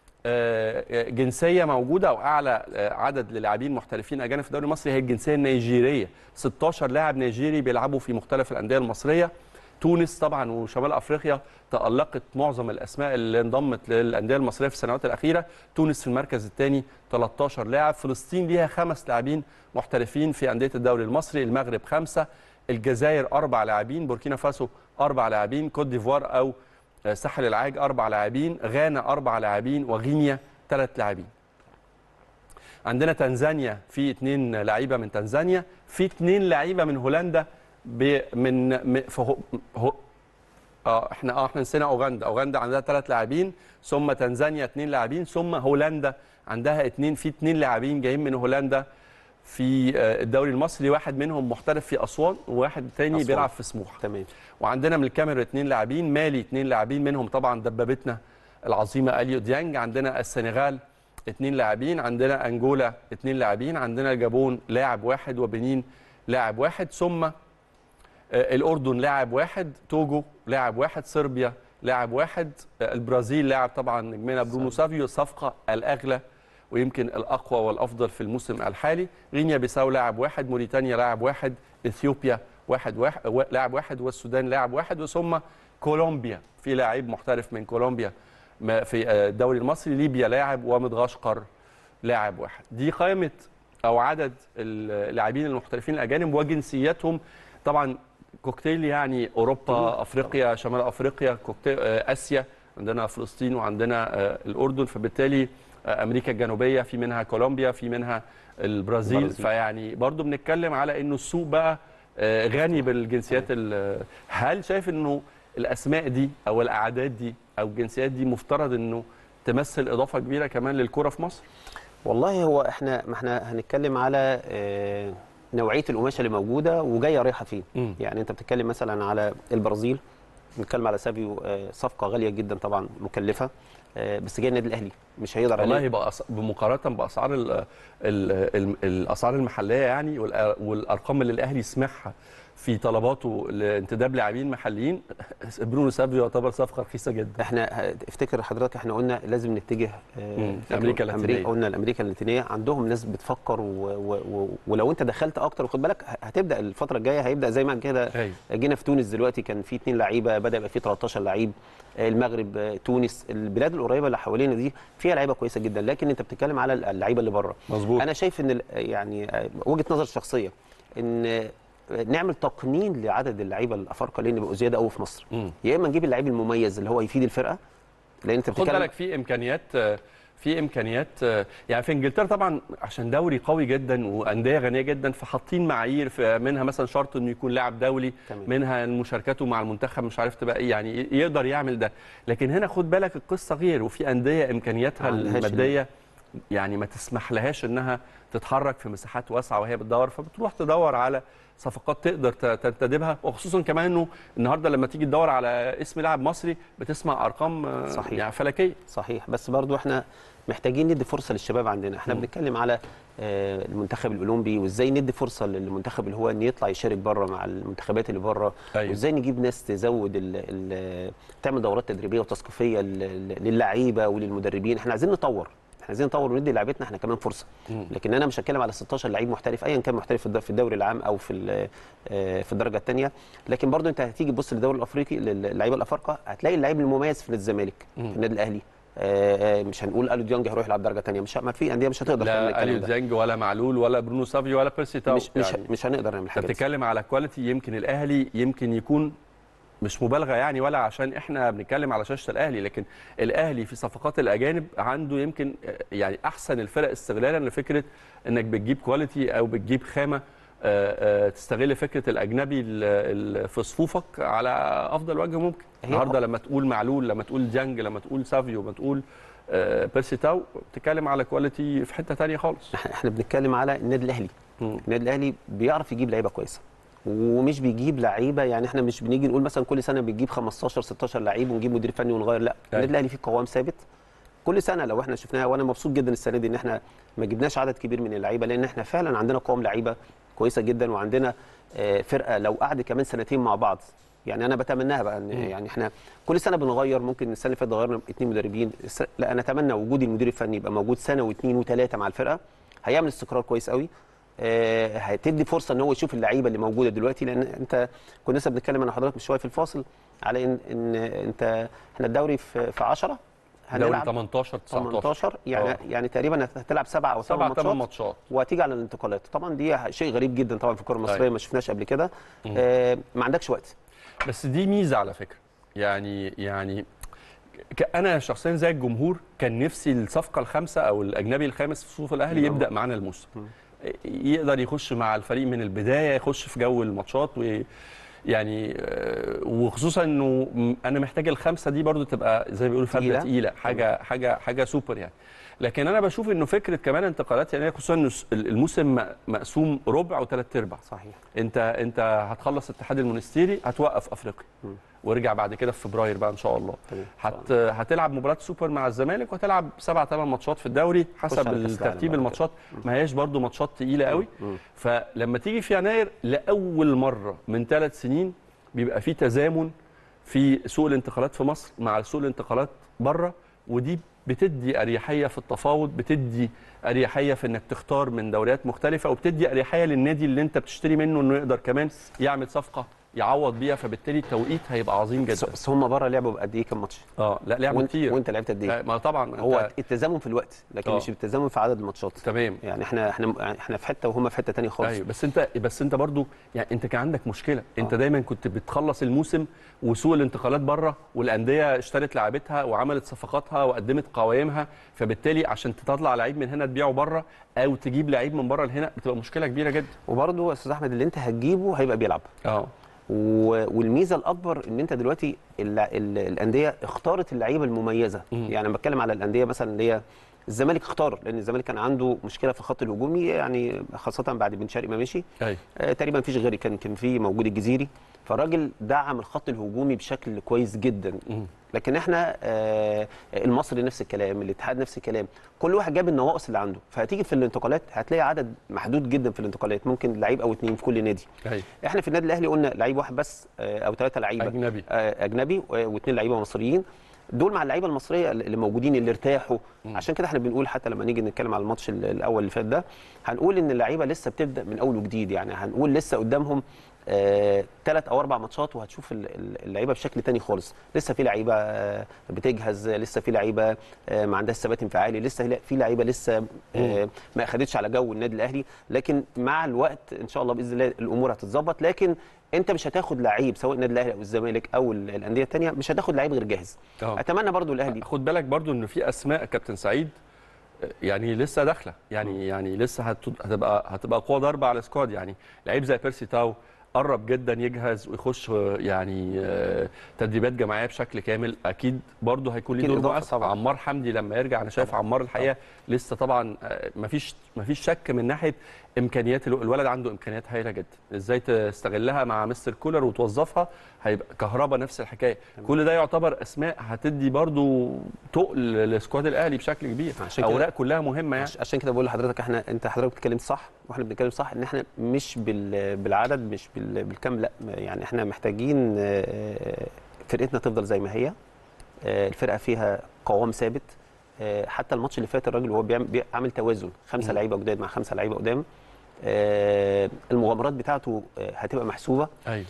آه، جنسيه موجوده او اعلى آه، عدد للاعبين محترفين اجانب في الدوري المصري هي الجنسيه النيجيريه 16 لاعب نيجيري بيلعبوا في مختلف الانديه المصريه تونس طبعا وشمال افريقيا تالقت معظم الاسماء اللي انضمت للانديه المصريه في السنوات الاخيره تونس في المركز الثاني 13 لاعب فلسطين ليها خمس لاعبين محترفين في انديه الدوري المصري المغرب خمسه الجزائر اربع لاعبين بوركينا فاسو اربع لاعبين كوت ديفوار او آه، ساحل العاج اربع لاعبين غانا اربع لاعبين وغينيا ثلاث لاعبين عندنا تنزانيا في اثنين لعيبه من تنزانيا في اثنين لعيبه من هولندا ب- من م- في هو هو اه احنا اه احنا نسينا اوغندا اوغندا عندها ثلاث لاعبين ثم تنزانيا اثنين لاعبين ثم هولندا عندها اثنين في اثنين لاعبين جايين من هولندا في آه، الدوري المصري واحد منهم محترف في اسوان وواحد تاني أسوان. بيلعب في سموحه تمام وعندنا من الكاميرون اثنين لاعبين مالي اثنين لاعبين منهم طبعا دبابتنا العظيمه اليو ديانج عندنا السنغال اثنين لاعبين عندنا انجولا اثنين لاعبين عندنا الجابون لاعب واحد وبنين لاعب واحد ثم آه، الاردن لاعب واحد توجو لاعب واحد صربيا لاعب واحد آه، البرازيل لاعب طبعا نجمنا برونو سافيو الصفقه الاغلى ويمكن الاقوى والافضل في الموسم الحالي غينيا بيساو لاعب واحد موريتانيا لاعب واحد اثيوبيا واحد واحد و- لاعب واحد والسودان لاعب واحد وثم كولومبيا في لاعب محترف من كولومبيا ما- في آه، الدوري المصري ليبيا لاعب ومدغشقر لاعب واحد دي قائمه او عدد اللاعبين المحترفين الاجانب وجنسياتهم طبعا كوكتيل يعني اوروبا افريقيا شمال افريقيا كوكتيل آه، اسيا عندنا فلسطين وعندنا آه، الاردن فبالتالي آه، امريكا الجنوبيه في منها كولومبيا في منها البرازيل البرازيل. فيعني برضو بنتكلم على انه السوق بقى آه، غني بالجنسيات ال- هل شايف انه الاسماء دي او الاعداد دي او الجنسيات دي مفترض انه تمثل اضافه كبيره كمان للكره في مصر والله هو احنا ما احنا هنتكلم على آه، نوعيه القماشه اللي موجوده وجايه رايحه فين مم. يعني انت بتتكلم مثلا على البرازيل بنتكلم على سافيو آه، صفقه غاليه جدا طبعا مكلفه آه، بس جاي النادي الاهلي مش هيقدر والله عليه يبقى أص- بمقارنه باسعار ال ال ال الاسعار المحليه يعني والأ- والارقام اللي الاهلي سمعها في طلباته لانتداب لاعبين محليين برونو سافيو يعتبر صفقه رخيصه جدا احنا ه- افتكر حضرتك احنا قلنا لازم نتجه آه، مم. فاكر أمريكا اللاتينية. أمريكا قلنا الامريكا اللاتينيه عندهم ناس بتفكر و... و... و... ولو انت دخلت اكتر وخد بالك ه- هتبدا الفتره الجايه هيبدا زي ما كده أيوة. جينا في تونس دلوقتي كان في اثنين لعيبه بدا يبقى في 13 لعيب آه، المغرب آه، تونس البلاد القريبه اللي حوالينا دي فيها لعيبه كويسه جدا لكن انت بتتكلم على اللعيبه اللي بره مظبوط انا شايف ان ال- يعني آه، وجهه نظر شخصيه ان آه، نعمل تقنين لعدد اللعيبه الافارقه لان بقوا زياده قوي في مصر مم. يا اما نجيب اللعيب المميز اللي هو يفيد الفرقه لان انت خد بتتكلم بالك في امكانيات في امكانيات يعني في انجلترا طبعا عشان دوري قوي جدا وانديه غنيه جدا فحاطين معايير في منها مثلا شرط انه يكون لاعب دولي تمام. منها مشاركته مع المنتخب مش عارف تبقى ايه يعني يقدر يعمل ده لكن هنا خد بالك القصه غير وفي انديه امكانياتها ما عندهاش الماديه يعني ما تسمح لهاش انها تتحرك في مساحات واسعه وهي بتدور فبتروح تدور على صفقات تقدر ت- تنتدبها وخصوصا كمان انه النهارده لما تيجي تدور على اسم لاعب مصري بتسمع ارقام آه، صحيح. يعني فلكيه صحيح بس برضو احنا محتاجين ندي فرصه للشباب عندنا احنا مم. بنتكلم على آه، المنتخب الاولمبي وازاي ندي فرصه للمنتخب اللي هو ان يطلع يشارك بره مع المنتخبات اللي بره أيوة. وازاي نجيب ناس تزود ال ال تعمل دورات تدريبيه وتثقيفيه لل- للعيبه وللمدربين احنا عايزين نطور احنا عايزين نطور وندي لعيبتنا احنا كمان فرصه مم. لكن انا مش هتكلم على 16 لعيب محترف ايا كان محترف في الد- في الدوري العام او في ال- آه، في الدرجه الثانيه لكن برضو انت هتيجي تبص للدوري الافريقي للعيبه الافارقه هتلاقي اللعيب المميز في نادي الزمالك في مم. النادي الاهلي آه، آه، مش هنقول الو ديانج هيروح يلعب درجه ثانيه مش ه- ما في انديه مش هتقدر تعمل لا الكلام اليو ده ديانج ولا معلول ولا برونو سافيو ولا بيرسي تاو مش مش يعني مش هنقدر نعمل انت حاجه دي. بتتكلم على كواليتي يمكن الاهلي يمكن يكون مش مبالغه يعني ولا عشان احنا بنتكلم على شاشه الاهلي لكن الاهلي في صفقات الاجانب عنده يمكن آه، يعني احسن الفرق استغلالا لفكره انك بتجيب كواليتي او بتجيب خامه آه، آه، تستغل فكره الاجنبي ال- ال- في صفوفك على افضل وجه ممكن هي النهارده لما تقول معلول لما تقول ديانج لما تقول سافيو لما تقول آه، بيرسي تاو بتتكلم على كواليتي في حته تانية خالص احنا بنتكلم على النادي الاهلي مم. النادي الاهلي بيعرف يجيب لعيبه كويسه ومش بيجيب لعيبه يعني احنا مش بنيجي نقول مثلا كل سنه بنجيب 15 16 لعيب ونجيب مدير فني ونغير لا النادي الاهلي فيه قوام ثابت كل سنه لو احنا شفناها وانا مبسوط جدا السنه دي ان احنا ما جبناش عدد كبير من اللعيبه لان احنا فعلا عندنا قوام لعيبه كويسه جدا وعندنا آه، فرقه لو قعدت كمان سنتين مع بعض يعني انا بتمناها بقى ان يعني احنا كل سنه بنغير ممكن السنه اللي فاتت غيرنا اثنين مدربين الس- لا انا اتمنى وجود المدير الفني يبقى موجود سنه واثنين وثلاثه مع الفرقه هيعمل استقرار كويس قوي آه، هتدي فرصه ان هو يشوف اللعيبه اللي موجوده دلوقتي لان انت كنا لسه بنتكلم انا حضرتك من شويه في الفاصل على ان ان انت احنا الدوري في في 10 دوري هنلعب 18 19 18 يعني آه. يعني تقريبا هتلعب سبعه او سبع ثمان ثمان ماتشات ماتشات وهتيجي على الانتقالات طبعا دي شيء غريب جدا طبعا في الكره المصريه طيب. ما شفناش قبل كده مم. آه ما عندكش وقت بس دي ميزه على فكره يعني يعني ك- انا شخصيا زي الجمهور كان نفسي الصفقه الخامسه او الاجنبي الخامس في صفوف الاهلي يبقى يبدا معانا الموسم يقدر يخش مع الفريق من البدايه يخش في جو الماتشات و يعني آه، وخصوصا انه م- انا محتاج الخمسه دي برضو تبقى زي ما بيقولوا فرده تقيلة. تقيله حاجه حاجه حاجه سوبر يعني لكن انا بشوف انه فكره كمان انتقالات يعني خصوصا انه س- الموسم م- مقسوم ربع وثلاث ارباع صحيح انت انت هتخلص الاتحاد المونستيري هتوقف افريقيا مم. وارجع بعد كده في فبراير بقى ان شاء الله تمام. هت هتلعب مباراه سوبر مع الزمالك وهتلعب سبع ثمان ماتشات في الدوري حسب على كأس العالم الترتيب بعد الماتشات ما هياش برضو ماتشات تقيله قوي مم. فلما تيجي في يناير لاول مره من ثلاث سنين بيبقى في تزامن في سوق الانتقالات في مصر مع سوق الانتقالات بره ودي بتدي اريحيه في التفاوض بتدي اريحيه في انك تختار من دوريات مختلفه وبتدي اريحيه للنادي اللي انت بتشتري منه انه يقدر كمان يعمل صفقه يعوض بيها فبالتالي التوقيت هيبقى عظيم بس جدا بس هم بره لعبوا بقد ايه كام ماتش اه لا لعبوا وانت, كتير وانت لعبت قد ايه آه، ما طبعا هو أنت- التزامن في الوقت لكن آه. مش التزامن في عدد الماتشات تمام يعني احنا احنا احنا في حته وهم في حته ثانيه خالص ايوه بس انت بس انت برضو يعني انت كان عندك مشكله انت آه. دايما كنت بتخلص الموسم وسوق الانتقالات بره والانديه اشترت لعيبتها وعملت صفقاتها وقدمت قوائمها فبالتالي عشان تطلع لعيب من هنا تبيعه بره او تجيب لعيب من بره لهنا بتبقى مشكله كبيره جدا وبرضه يا استاذ احمد اللي انت هتجيبه هيبقى بيلعب اه و- والميزه الاكبر ان انت دلوقتي ال ال الانديه اختارت اللعيبه المميزه مم. يعني انا بتكلم على الانديه مثلا اللي هي الزمالك اختار لان الزمالك كان عنده مشكله في الخط الهجومي يعني خاصه بعد بن شرقي ما مشي ايوه آه تقريبا مفيش غيري كان كان في موجود الجزيري فالراجل دعم الخط الهجومي بشكل كويس جدا مم. لكن احنا آه، المصري نفس الكلام الاتحاد نفس الكلام كل واحد جاب النواقص اللي عنده فهتيجي في الانتقالات هتلاقي عدد محدود جدا في الانتقالات ممكن لعيب او اتنين في كل نادي أيوة. احنا في النادي الاهلي قلنا لعيب واحد بس آه، او ثلاثه لعيبه اجنبي آه، اجنبي و- واثنين لعيبه مصريين دول مع اللعيبه المصريه اللي موجودين اللي ارتاحوا مم. عشان كده احنا بنقول حتى لما نيجي نتكلم على الماتش ال- الاول اللي فات ده هنقول ان اللعيبه لسه بتبدا من اول وجديد يعني هنقول لسه قدامهم ثلاث او اربع ماتشات وهتشوف ال- ال- اللعيبه بشكل تاني خالص لسه في لعيبه آه، بتجهز لسه في لعيبه آه، ما عندهاش ثبات انفعالي لسه لا- في لعيبه لسه آه، ما اخدتش على جو النادي الاهلي لكن مع الوقت ان شاء الله باذن الله الامور هتتظبط لكن انت مش هتاخد لعيب سواء النادي الاهلي او الزمالك او ال- الانديه الثانيه مش هتاخد لعيب غير جاهز اه اتمنى برضو الاهلي خد بالك برضو ان في اسماء كابتن سعيد يعني لسه داخله يعني يعني لسه هت- هتبقى هتبقى قوه ضربه على السكواد يعني لعيب زي بيرسي تاو قرب جدا يجهز ويخش يعني آه، تدريبات جماعيه بشكل كامل اكيد برضه هيكون ليه أكيد دور إضافة مؤثر طبعاً. عمار حمدي لما يرجع انا شايف عمار الحقيقه لسه طبعا آه، مفيش مفيش شك من ناحيه امكانيات الو- الولد عنده امكانيات هائله جدا ازاي تستغلها مع مستر كولر وتوظفها هيبقى كهربا نفس الحكايه كل ده يعتبر اسماء هتدي برضو تقل لسكواد الاهلي بشكل كبير عشان كده- اوراق كلها مهمه يعني عش- عشان كده بقول لحضرتك احنا انت حضرتك بتتكلم صح واحنا بنتكلم صح ان احنا مش بال- بالعدد مش بال- بالكم لا يعني احنا محتاجين آه، فرقتنا تفضل زي ما هي آه، الفرقه فيها قوام ثابت آه، حتى الماتش اللي فات الراجل وهو بيعمل بيعمل توازن خمسه مم. لعيبه جداد مع خمسه لعيبه قدام آه، المغامرات بتاعته آه، هتبقى محسوبه ايوه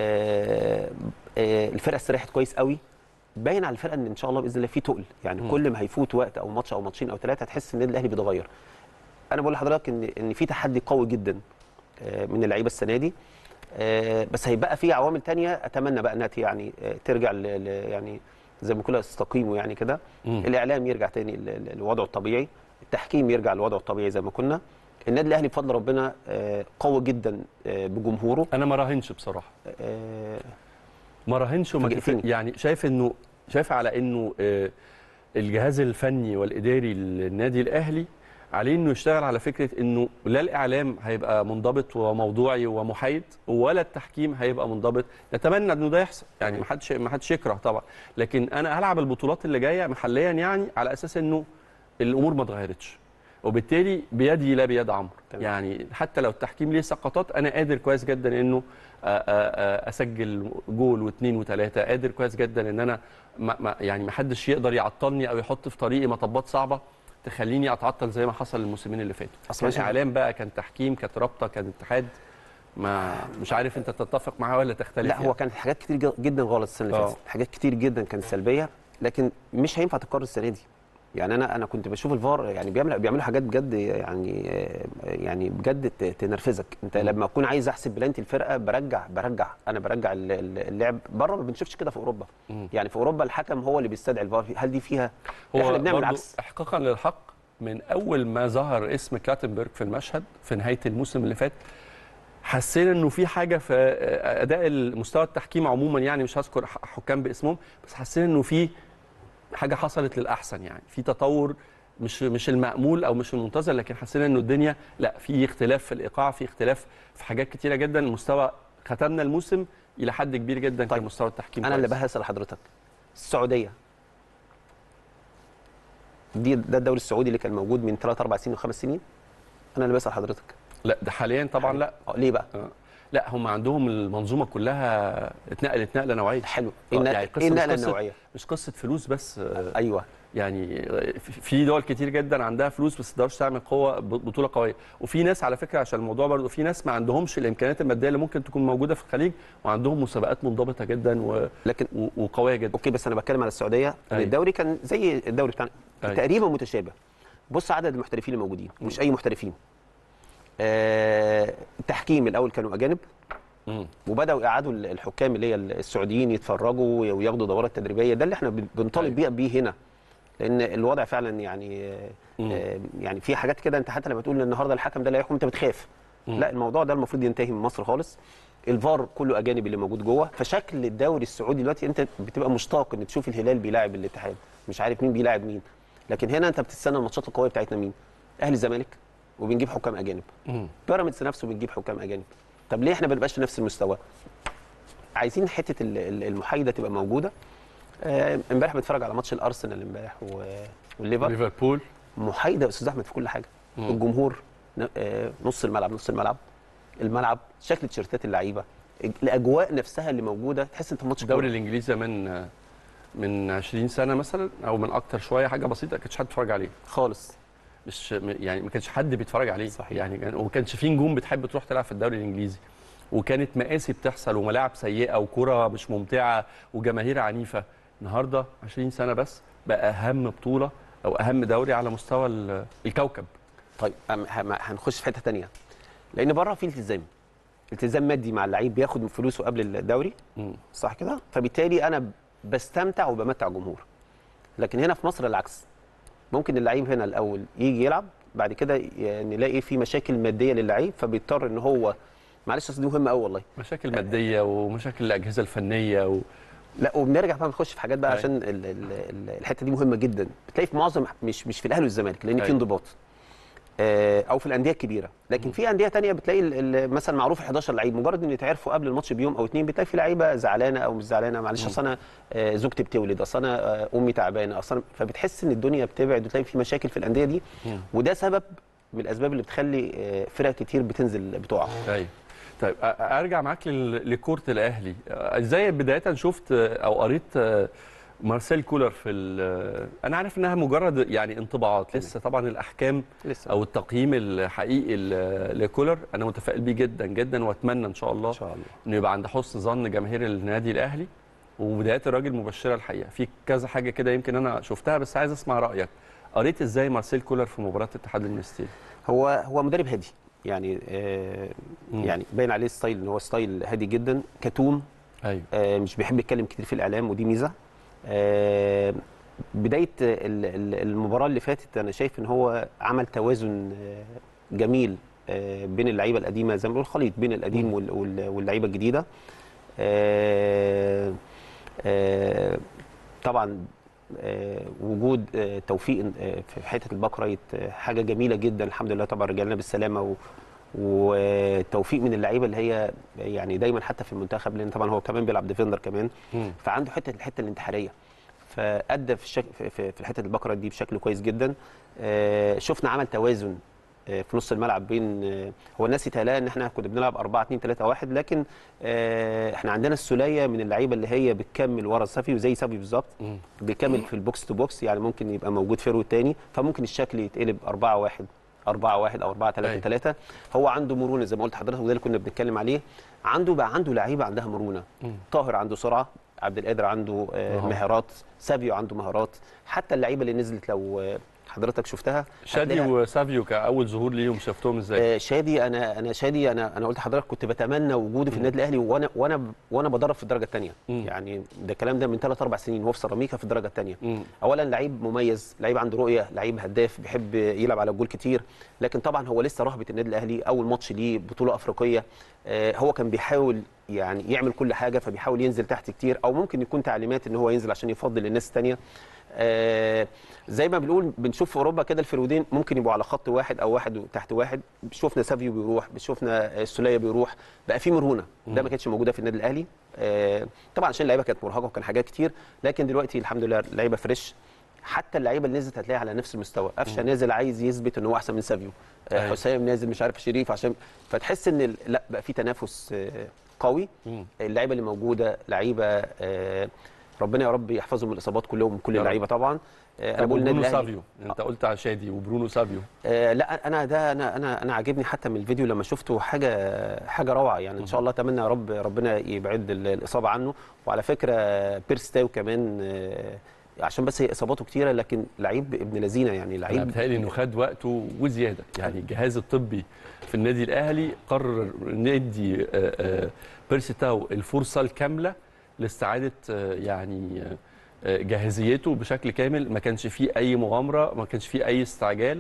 آه، آه، الفرقه استريحت كويس قوي باين على الفرقه ان ان شاء الله باذن الله في تقل يعني مم. كل ما هيفوت وقت او ماتش او ماتشين او ثلاثه هتحس ان النادي الاهلي بيتغير انا بقول لحضرتك ان ان في تحدي قوي جدا آه، من اللعيبه السنه دي آه، بس هيبقى في عوامل تانية اتمنى بقى انها يعني آه، ترجع ل ل- يعني زي ما كنا استقيموا يعني كده مم. الاعلام يرجع تاني ل- ل- لوضعه الطبيعي التحكيم يرجع لوضعه الطبيعي زي ما كنا النادي الاهلي بفضل ربنا آه، قوي جدا آه، بجمهوره انا ما راهنش بصراحه آه، ما راهنش وما فاجئتني. يعني شايف انه شايف على انه آه، الجهاز الفني والاداري للنادي الاهلي عليه انه يشتغل على فكره انه لا الاعلام هيبقى منضبط وموضوعي ومحايد ولا التحكيم هيبقى منضبط نتمنى انه ده يحصل يعني ما حدش ما حدش يكره طبعا لكن انا هلعب البطولات اللي جايه محليا يعني على اساس انه الامور ما اتغيرتش وبالتالي بيدي لا بيد عمرو تمام. يعني حتى لو التحكيم ليه سقطات انا قادر كويس جدا انه آ- آ- آ- اسجل جول واثنين وثلاثه قادر كويس جدا ان انا ما ما يعني ما حدش يقدر يعطلني او يحط في طريقي مطبات صعبه تخليني اتعطل زي ما حصل الموسمين اللي فاتوا أصل كان ماشي. اعلام بقى كان تحكيم كانت رابطه كان اتحاد ما مش عارف انت تتفق معاه ولا تختلف لا هو كانت حاجات كتير جد- جدا غلط السنه اللي آه. فاتت حاجات كتير جدا كانت سلبيه لكن مش هينفع تتكرر السنه دي يعني انا انا كنت بشوف الفار يعني بيعمل بيعملوا حاجات بجد يعني آه، يعني بجد ت- تنرفزك انت مم. لما اكون عايز احسب بلانتي الفرقه برجع برجع انا برجع ال- ال- اللعب بره ما بنشوفش كده في اوروبا مم. يعني في اوروبا الحكم هو اللي بيستدعي الفار هل دي فيها هو احنا بنعمل برضو العكس احقاقا للحق من اول ما ظهر اسم كلاتنبرج في المشهد في نهايه الموسم اللي فات حسينا انه في حاجه في اداء مستوى التحكيم عموما يعني مش هذكر ح- حكام باسمهم بس حسينا انه في حاجه حصلت للاحسن يعني في تطور مش مش المأمول او مش المنتظر لكن حسينا انه الدنيا لا في اختلاف في الايقاع في اختلاف في حاجات كتيره جدا المستوى ختمنا الموسم الى حد كبير جدا كان طيب. مستوى التحكيم انا اللي كويس. بهسأل حضرتك السعوديه دي ده الدوري السعودي اللي كان موجود من 3 4 سنين وخمس سنين انا اللي بسأل حضرتك لا ده حاليا طبعا لا آه، ليه بقى آه. لا هم عندهم المنظومه كلها اتنقلت نقله نوعيه حلو آه، ايه النقلة- يعني قصة ايه مش النقله قصة- النوعيه مش قصه فلوس بس آه، ايوه يعني في- في دول كتير جدا عندها فلوس بس ما تقدرش تعمل قوه ب- بطوله قويه وفي ناس على فكره عشان الموضوع برضه في ناس ما عندهمش الامكانيات الماديه اللي ممكن تكون موجوده في الخليج وعندهم مسابقات منضبطه جدا و... لكن و... وقويه جدا اوكي بس انا بتكلم على السعوديه ان أيوة. الدوري كان زي الدوري بتاعنا أيوة. تقريبا متشابه بص عدد المحترفين اللي موجودين مش اي محترفين آه التحكيم الاول كانوا اجانب مم. وبداوا يقعدوا الحكام اللي هي السعوديين يتفرجوا وياخدوا دورات تدريبيه ده اللي احنا بن- بنطالب أيوة. بيه بيه هنا لان الوضع فعلا يعني آه، مم. آه، يعني في حاجات كده انت حتى لما تقول النهارده الحكم ده لا يحكم انت بتخاف مم. لا الموضوع ده المفروض ينتهي من مصر خالص الفار كله اجانب اللي موجود جوه فشكل الدوري السعودي دلوقتي انت بتبقى مشتاق ان تشوف الهلال بيلاعب الاتحاد مش عارف مين بيلاعب مين لكن هنا انت بتستنى الماتشات القويه بتاعتنا مين اهلي الزمالك وبنجيب حكام اجانب مم. بيراميدز نفسه بنجيب حكام اجانب طب ليه احنا ما بنبقاش في نفس المستوى عايزين حته ال- ال- المحايده تبقى موجوده آه، امبارح بتفرج على ماتش الارسنال امبارح و- والليفر ليفربول محايده يا استاذ احمد في كل حاجه مم. الجمهور ن- آه، نص الملعب نص الملعب الملعب شكل تيشيرتات اللعيبه الاجواء نفسها اللي موجوده تحس انت في ماتش الدوري كورة. الانجليزي من من 20 سنه مثلا او من اكتر شويه حاجه بسيطه ما كانش حد بيتفرج عليه خالص مش م- يعني ما كانش حد بيتفرج عليه صحيح. يعني كان- وما كانش في نجوم بتحب تروح تلعب في الدوري الانجليزي وكانت مآسي بتحصل وملاعب سيئه وكره مش ممتعه وجماهير عنيفه النهارده 20 سنه بس بقى اهم بطوله او اهم دوري على مستوى ال- الكوكب طيب أم- هم- هنخش في حته تانية لان بره في التزام التزام مادي مع اللعيب بياخد من فلوسه قبل الدوري مم. صح كده فبالتالي انا بستمتع وبمتع جمهور لكن هنا في مصر العكس ممكن اللعيب هنا الاول يجي يلعب بعد كده ي- نلاقي في مشاكل ماديه للعيب فبيضطر ان هو معلش أصل دي مهمه قوي والله مشاكل ماديه ومشاكل الاجهزه الفنيه و... لا وبنرجع بقى نخش في حاجات بقى أيوة. عشان ال- ال- ال- الحته دي مهمه جدا بتلاقي في معظم مش مش في الاهلي والزمالك لان في أيوة. انضباط آه، او في الانديه الكبيره لكن في انديه تانية بتلاقي ال- ال- مثلا معروف ال 11 لعيب مجرد ان يتعرفوا قبل الماتش بيوم او اتنين بتلاقي في لعيبه زعلانه او مش زعلانه معلش اصل انا آه، زوجتي بتولد اصل انا آه، امي تعبانه اصل أنا- فبتحس ان الدنيا بتبعد وتلاقي في مشاكل في الانديه دي مم. وده سبب من الاسباب اللي بتخلي آه، فرق كتير بتنزل بتقع ايوه طيب أ- ارجع معاك لل- لكره الاهلي ازاي بدايه شفت او قريت مارسيل كولر في ال- انا عارف انها مجرد يعني انطباعات لسه طبعا الاحكام لسه او التقييم الحقيقي ل- لكولر انا متفائل بيه جدا جدا واتمنى ان شاء الله ان شاء الله انه يبقى عند حسن ظن جماهير النادي الاهلي وبدايات الراجل مبشره الحقيقه في كذا حاجه كده يمكن انا شفتها بس عايز اسمع رايك قريت ازاي مارسيل كولر في مباراه الاتحاد المنستيري هو هو مدرب هادي يعني آه مم. يعني باين عليه ستايل ان هو ستايل هادي جدا كتوم ايوه آه مش بيحب يتكلم كتير في الاعلام ودي ميزه آه بدايه ال- ال- المباراه اللي فاتت انا شايف ان هو عمل توازن آه جميل آه بين اللعيبه القديمه زي ما بنقول خليط بين القديم وال- وال- واللعيبه الجديده آه آه طبعا آه، وجود آه، توفيق آه، في حته الباك رايت آه، حاجه جميله جدا الحمد لله طبعا رجعنا بالسلامه و وتوفيق من اللعيبه اللي هي يعني دايما حتى في المنتخب لان طبعا هو كمان بيلعب ديفندر كمان مم. فعنده حته الحته الانتحاريه فادى في الشك... في, في, في حته الباك رايت دي بشكل كويس جدا آه، شفنا عمل توازن آه، في نص الملعب بين آه، هو الناس يتهيألها ان احنا كنا بنلعب 4 2 3 1 لكن آه، احنا عندنا السوليه من اللعيبه اللي هي بتكمل ورا سافيو زي سافيو بالظبط مم. بيكمل في البوكس تو بوكس يعني ممكن يبقى موجود فيرو تاني فممكن الشكل يتقلب 4 1 4 1 او 4 3 أيوة. 3 هو عنده مرونه زي ما قلت لحضرتك وده اللي كنا بنتكلم عليه عنده بقى عنده لعيبه عندها مرونه مم. طاهر عنده سرعه عبد القادر عنده آه، أهو. مهارات سافيو عنده مهارات حتى اللعيبه اللي نزلت لو آه، حضرتك شفتها شادي هتلاقيها- وسافيو كاول ظهور ليهم شفتهم ازاي؟ آه، شادي انا انا شادي انا انا قلت لحضرتك كنت بتمنى وجوده في النادي الاهلي وانا وانا وانا بدرب في الدرجه الثانيه مم. يعني ده الكلام ده من ثلاث اربع سنين وهو في سيراميكا في الدرجه الثانيه مم. اولا لعيب مميز لعيب عنده رؤيه لعيب هداف بيحب يلعب على الجول كتير لكن طبعا هو لسه رهبه النادي الاهلي اول ماتش ليه بطوله افريقيه آه، هو كان بيحاول يعني يعمل كل حاجه فبيحاول ينزل تحت كتير او ممكن يكون تعليمات ان هو ينزل عشان يفضل الناس الثانيه آه، زي ما بنقول بنشوف في اوروبا كده الفرودين ممكن يبقوا على خط واحد او واحد تحت واحد شفنا سافيو بيروح شفنا السوليه بيروح بقى في مرونه ده ما كانتش موجوده في النادي الاهلي آه، طبعا عشان اللعيبه كانت مرهقه وكان حاجات كتير لكن دلوقتي الحمد لله اللعيبه فريش حتى اللعيبه اللي نزلت هتلاقيها على نفس المستوى قفشه نازل عايز يثبت ان هو احسن من سافيو آه، أيوة. حسام نازل مش عارف شريف عشان فتحس ان ال- لا بقى في تنافس آه، قوي مم. اللعيبه اللي موجوده لعيبه آه، ربنا يا رب يحفظهم من الاصابات كلهم كل يا رب. اللعيبه طبعا آه، انا طب بقول النادي وبرونو الاهلي سافيو انت قلت على شادي وبرونو سافيو آه لا انا ده انا انا انا عاجبني حتى من الفيديو لما شفته حاجه حاجه روعه يعني ان شاء الله اتمنى يا رب ربنا يبعد ال- الاصابه عنه وعلى فكره بيرستاو كمان آه عشان بس هي اصاباته كتيره لكن لعيب ابن لذينه يعني انا لعيب بتهيألي انه خد وقته وزياده يعني الجهاز الطبي في النادي الاهلي قرر ندي آه، آه، بيرسي تاو الفرصه الكامله لاستعاده آه، يعني آه، آه، جاهزيته بشكل كامل ما كانش فيه اي مغامره ما كانش فيه اي استعجال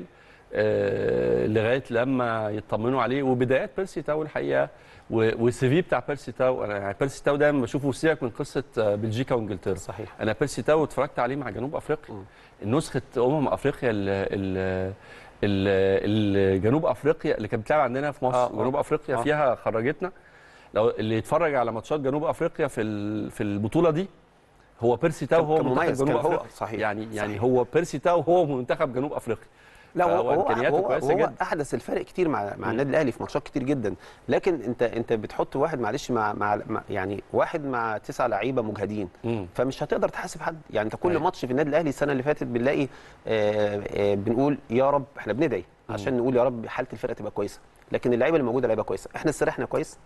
آه، لغايه لما يطمنوا عليه وبدايات بيرسي تاو الحقيقه و- والسي في بتاع بيرسي تاو انا يعني بيرسي تاو دايما بشوفه سيبك من قصه آه، بلجيكا وانجلترا صحيح انا بيرسي تاو اتفرجت عليه مع جنوب افريقيا نسخه امم افريقيا ال ال ال ال- جنوب افريقيا اللي كانت بتلعب عندنا في مصر آه، آه. جنوب افريقيا آه. فيها خرجتنا لو اللي يتفرج على ماتشات جنوب افريقيا في ال- في البطوله دي هو بيرسي تاو كان- هو كان منتخب مميز، جنوب كان هو- افريقيا صحيح، يعني يعني صحيح. هو بيرسي تاو هو منتخب جنوب افريقيا لا هو فهو هو, إمكانياته هو, كويسة هو جدا. احدث الفرق كتير مع مع النادي الاهلي في ماتشات كتير جدا لكن انت انت بتحط واحد معلش مع, مع مع- يعني واحد مع تسعه لعيبه مجهدين مم. فمش هتقدر تحاسب حد يعني انت كل أيوة. ماتش في النادي الاهلي السنه اللي فاتت بنلاقي آه، آه، بنقول يا رب احنا بندعي عشان نقول يا رب حاله الفرقه تبقى كويسه لكن اللعيبه اللي موجوده لعيبه كويسه احنا استريحنا كويس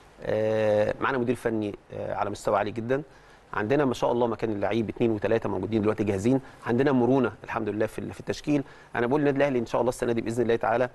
آه، معانا مدير فني آه، على مستوى عالي جدا عندنا ما شاء الله مكان اللعيب اثنين وثلاثه موجودين دلوقتي جاهزين عندنا مرونه الحمد لله في ال- في التشكيل انا بقول للنادي الاهلي ان شاء الله السنه دي باذن الله تعالى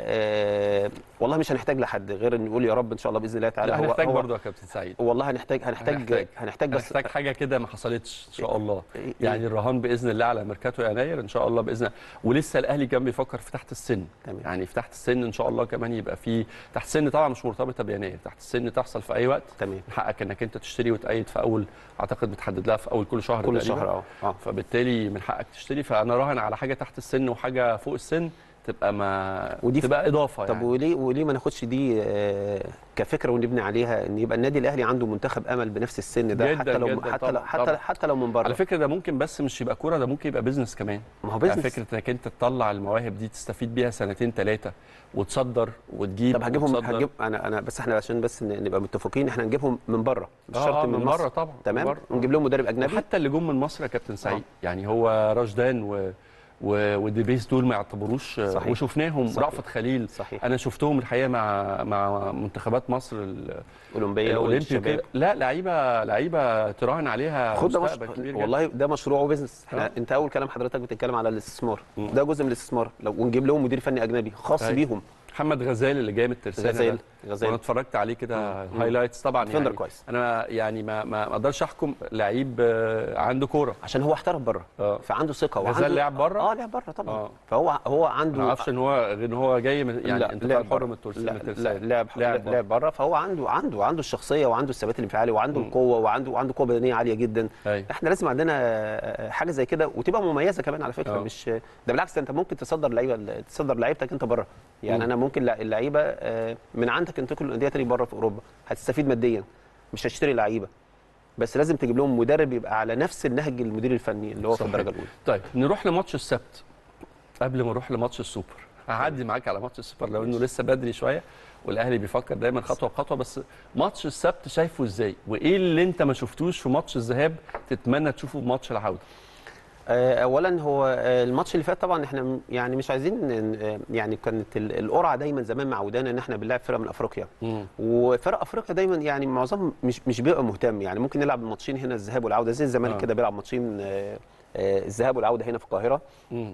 آه، والله مش هنحتاج لحد غير ان نقول يا رب ان شاء الله باذن الله تعالى لا هنحتاج برضه يا كابتن سعيد والله هنحتاج هنحتاج هنحتاج. هنحتاج بس هنحتاج حاجه كده ما حصلتش ان شاء الله إيه؟ يعني الرهان باذن الله على ميركاتو يناير ان شاء الله باذن الله ولسه الاهلي كان بيفكر في تحت السن تمام. يعني في تحت السن ان شاء الله كمان يبقى في تحت السن طبعا مش مرتبطه بيناير تحت السن تحصل في اي وقت تمام من حقك انك انت تشتري وتأيد في اول اعتقد بتحدد لها في اول كل شهر كل تقريباً. شهر اه اه فبالتالي من حقك تشتري فانا راهن على حاجه تحت السن وحاجه فوق السن تبقى ما ودي تبقى اضافه طب يعني. وليه وليه ما ناخدش دي آه، كفكره ونبني عليها ان يبقى النادي الاهلي عنده منتخب امل بنفس السن ده جداً حتى لو جداً حتى لو طبعاً، حتى طبعاً. حتى لو من بره على فكره ده ممكن بس مش يبقى كوره ده ممكن يبقى بيزنس كمان ما هو يعني بيزنس فكره انك انت تطلع المواهب دي تستفيد بيها سنتين ثلاثه وتصدر وتجيب طب هجيبهم وتصدر. هجيب انا انا بس احنا عشان بس ن- نبقى متفقين احنا هنجيبهم من بره مش آه، شرط آه، من, من مصر بره طبعا من تمام بره. ونجيب لهم مدرب اجنبي وحتى اللي جم من مصر يا كابتن سعيد يعني هو رشدان و و وديبيس دول ما يعتبروش صحيح. وشفناهم صحيح. رأفت خليل صحيح انا شفتهم الحقيقه مع مع منتخبات مصر ال- اولمبيه الاولمبي والشباب. وكده لا لعيبه لعيبه تراهن عليها خد ده مش... مستقبل كبير جدا. والله ده مشروع وبزنس احنا آه. انت اول كلام حضرتك بتتكلم على الاستثمار مم. ده جزء من الاستثمار لو ونجيب لهم مدير فني اجنبي خاص أيوة. بيهم محمد غزال اللي جاي من الترسانه غزال ده. وانا غزال اتفرجت عليه كده مم. الهايلايتس طبعا ديفندر يعني كويس انا يعني ما ما ما اقدرش احكم لعيب آه، عنده كوره عشان هو احترف بره اه فعنده ثقه غزال وعنده لعب بره اه لعب بره طبعا اه فهو هو ما عنده اعرفش ان هو غير ان هو جاي من يعني لا، انتقال لعب حر بره. من الترس- لا من لا الترسانة. لعب لعب بره. لعب بره فهو عنده عنده عنده الشخصيه وعنده الثبات الانفعالي وعنده مم. القوه وعنده وعنده قوه بدنيه عاليه جدا ايوه احنا لازم عندنا آه، حاجه زي كده وتبقى مميزه كمان على فكره آه. مش ده بالعكس ده انت ممكن تصدر لعيبه تصدر لعيبتك انت بره يعني مم. انا ممكن لع- اللعيبه آه، من عندك انتقل الانديه تاني بره في اوروبا هتستفيد ماديا مش هتشتري لعيبه بس لازم تجيب لهم مدرب يبقى على نفس النهج المدير الفني اللي هو في صحيح. الدرجه الاولى طيب نروح لماتش السبت قبل ما نروح لماتش السوبر هعدي معاك على ماتش السوبر لو انه لسه بدري شويه والاهلي بيفكر دايما خطوه بخطوه بس ماتش السبت شايفه ازاي وايه اللي انت ما شفتوش في ماتش الذهاب تتمنى تشوفه في ماتش العوده آه، اولا هو آه، الماتش اللي فات طبعا احنا م- يعني مش عايزين ن- آه، يعني كانت ال- القرعه دايما زمان معودانا ان احنا بنلعب فرقه من افريقيا وفرق افريقيا دايما يعني معظمهم مش مش بيبقى مهتم يعني ممكن نلعب ماتشين هنا الذهاب والعوده زي الزمالك آه. كده بيلعب ماتشين آه، آه، الذهاب والعوده هنا في القاهره مم.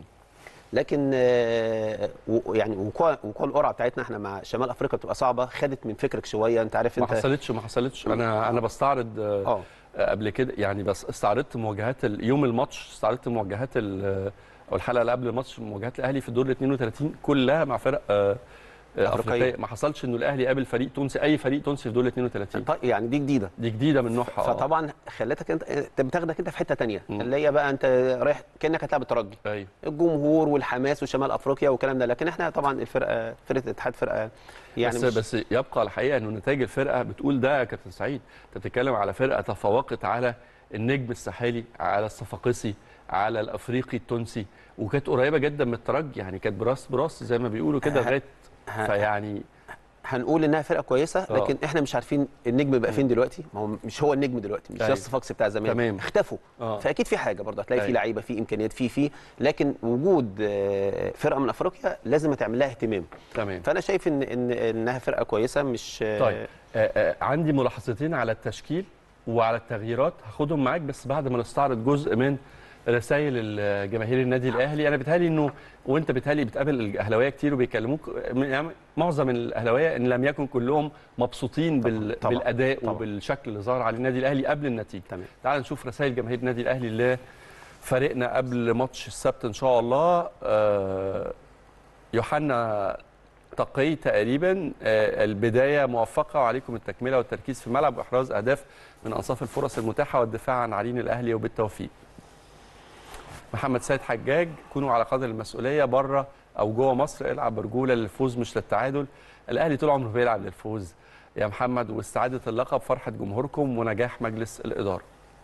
لكن آه، و- يعني وقوع وقوع القرعه بتاعتنا احنا مع شمال افريقيا بتبقى صعبه خدت من فكرك شويه انت عارف ما انت حصلتش ما حصلتش انا انا بستعرض آه، اه قبل كده يعني بس استعرضت مواجهات ال- يوم الماتش استعرضت مواجهات ال- او الحلقه اللي قبل الماتش مواجهات الاهلي في الدور ال 32 كلها مع فرق آه، آه، أفريقية. افريقيه ما حصلش انه الاهلي قابل فريق تونسي اي فريق تونسي في دور ال 32 طيب يعني دي جديده دي جديده من نوعها آه. فطبعا خلتك انت انت بتاخدك انت في حته تانية مم. اللي هي بقى انت رايح كانك هتلعب الترجي ايوه الجمهور والحماس وشمال افريقيا والكلام ده لكن احنا طبعا الفرقه فرقه الاتحاد فرقه يعني بس مش بس يبقى الحقيقه انه نتائج الفرقه بتقول ده يا كابتن سعيد انت بتتكلم على فرقه تفوقت على النجم الساحلي على الصفاقسي على الافريقي التونسي وكانت قريبه جدا من الترجي يعني كانت براس براس زي ما بيقولوا كده ه- لغايه ه- فيعني هنقول انها فرقه كويسه آه. لكن احنا مش عارفين النجم بقى فين دلوقتي ما هو مش هو النجم دلوقتي مش ده أيوة. الصفاقسي بتاع زمان تمام. اختفوا اه فاكيد في حاجه برضه هتلاقي في أيوة. لعيبه في امكانيات في في لكن وجود آه، فرقه من افريقيا لازم تعمل لها اهتمام تمام فانا شايف ان ان انها فرقه كويسه مش آه، طيب آه، آه، عندي ملاحظتين على التشكيل وعلى التغييرات هاخدهم معاك بس بعد ما نستعرض جزء من رسائل ال- جماهير النادي الاهلي انا بيتهيألي انه وانت بيتهيألي بتقابل الاهلاويه كتير وبيكلموك يعني معظم الاهلاويه ان لم يكن كلهم مبسوطين بال... طبعاً، بالاداء طبعاً. وبالشكل اللي ظهر عليه النادي الاهلي قبل النتيجه تمام تعال نشوف رسائل جماهير النادي الاهلي اللي فريقنا قبل ماتش السبت ان شاء الله آه، يوحنا تقي تقريبا آه، البدايه موفقه وعليكم التكمله والتركيز في الملعب واحراز اهداف من انصاف الفرص المتاحه والدفاع عن عرين الاهلي وبالتوفيق. محمد سيد حجاج كونوا على قدر المسؤوليه بره او جوه مصر العب برجوله للفوز مش للتعادل. الاهلي طول عمره بيلعب للفوز. يا محمد واستعاده اللقب فرحه جمهوركم ونجاح مجلس الاداره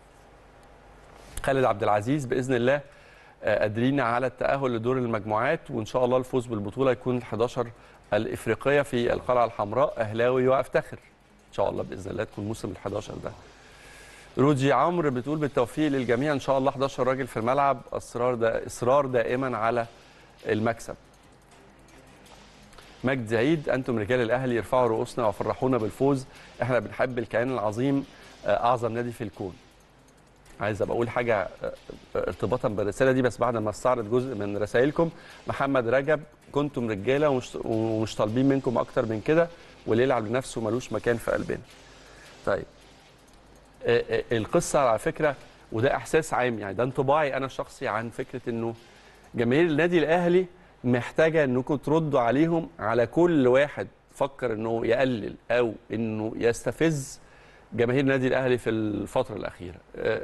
خالد عبد العزيز باذن الله آه، قادرين على التاهل لدور المجموعات وان شاء الله الفوز بالبطوله يكون ال 11 الافريقيه في القلعه الحمراء اهلاوي وافتخر ان شاء الله باذن الله تكون موسم ال 11 ده روجي عمرو بتقول بالتوفيق للجميع ان شاء الله 11 راجل في الملعب اصرار ده اصرار دائما على المكسب مجد عيد انتم رجال الاهلي ارفعوا رؤوسنا وفرحونا بالفوز احنا بنحب الكيان العظيم آه، اعظم نادي في الكون عايز ابقى اقول حاجه آه، ارتباطا بالرساله دي بس بعد ما استعرض جزء من رسائلكم محمد رجب كنتم رجاله ومش, ومش طالبين منكم اكتر من كده واللي يلعب لنفسه ملوش مكان في قلبنا طيب آه، آه، القصه على فكره وده احساس عام يعني ده انطباعي انا الشخصي عن فكره انه جماهير النادي الاهلي محتاجه انكم تردوا عليهم على كل واحد فكر انه يقلل او انه يستفز جماهير النادي الاهلي في الفتره الاخيره آه،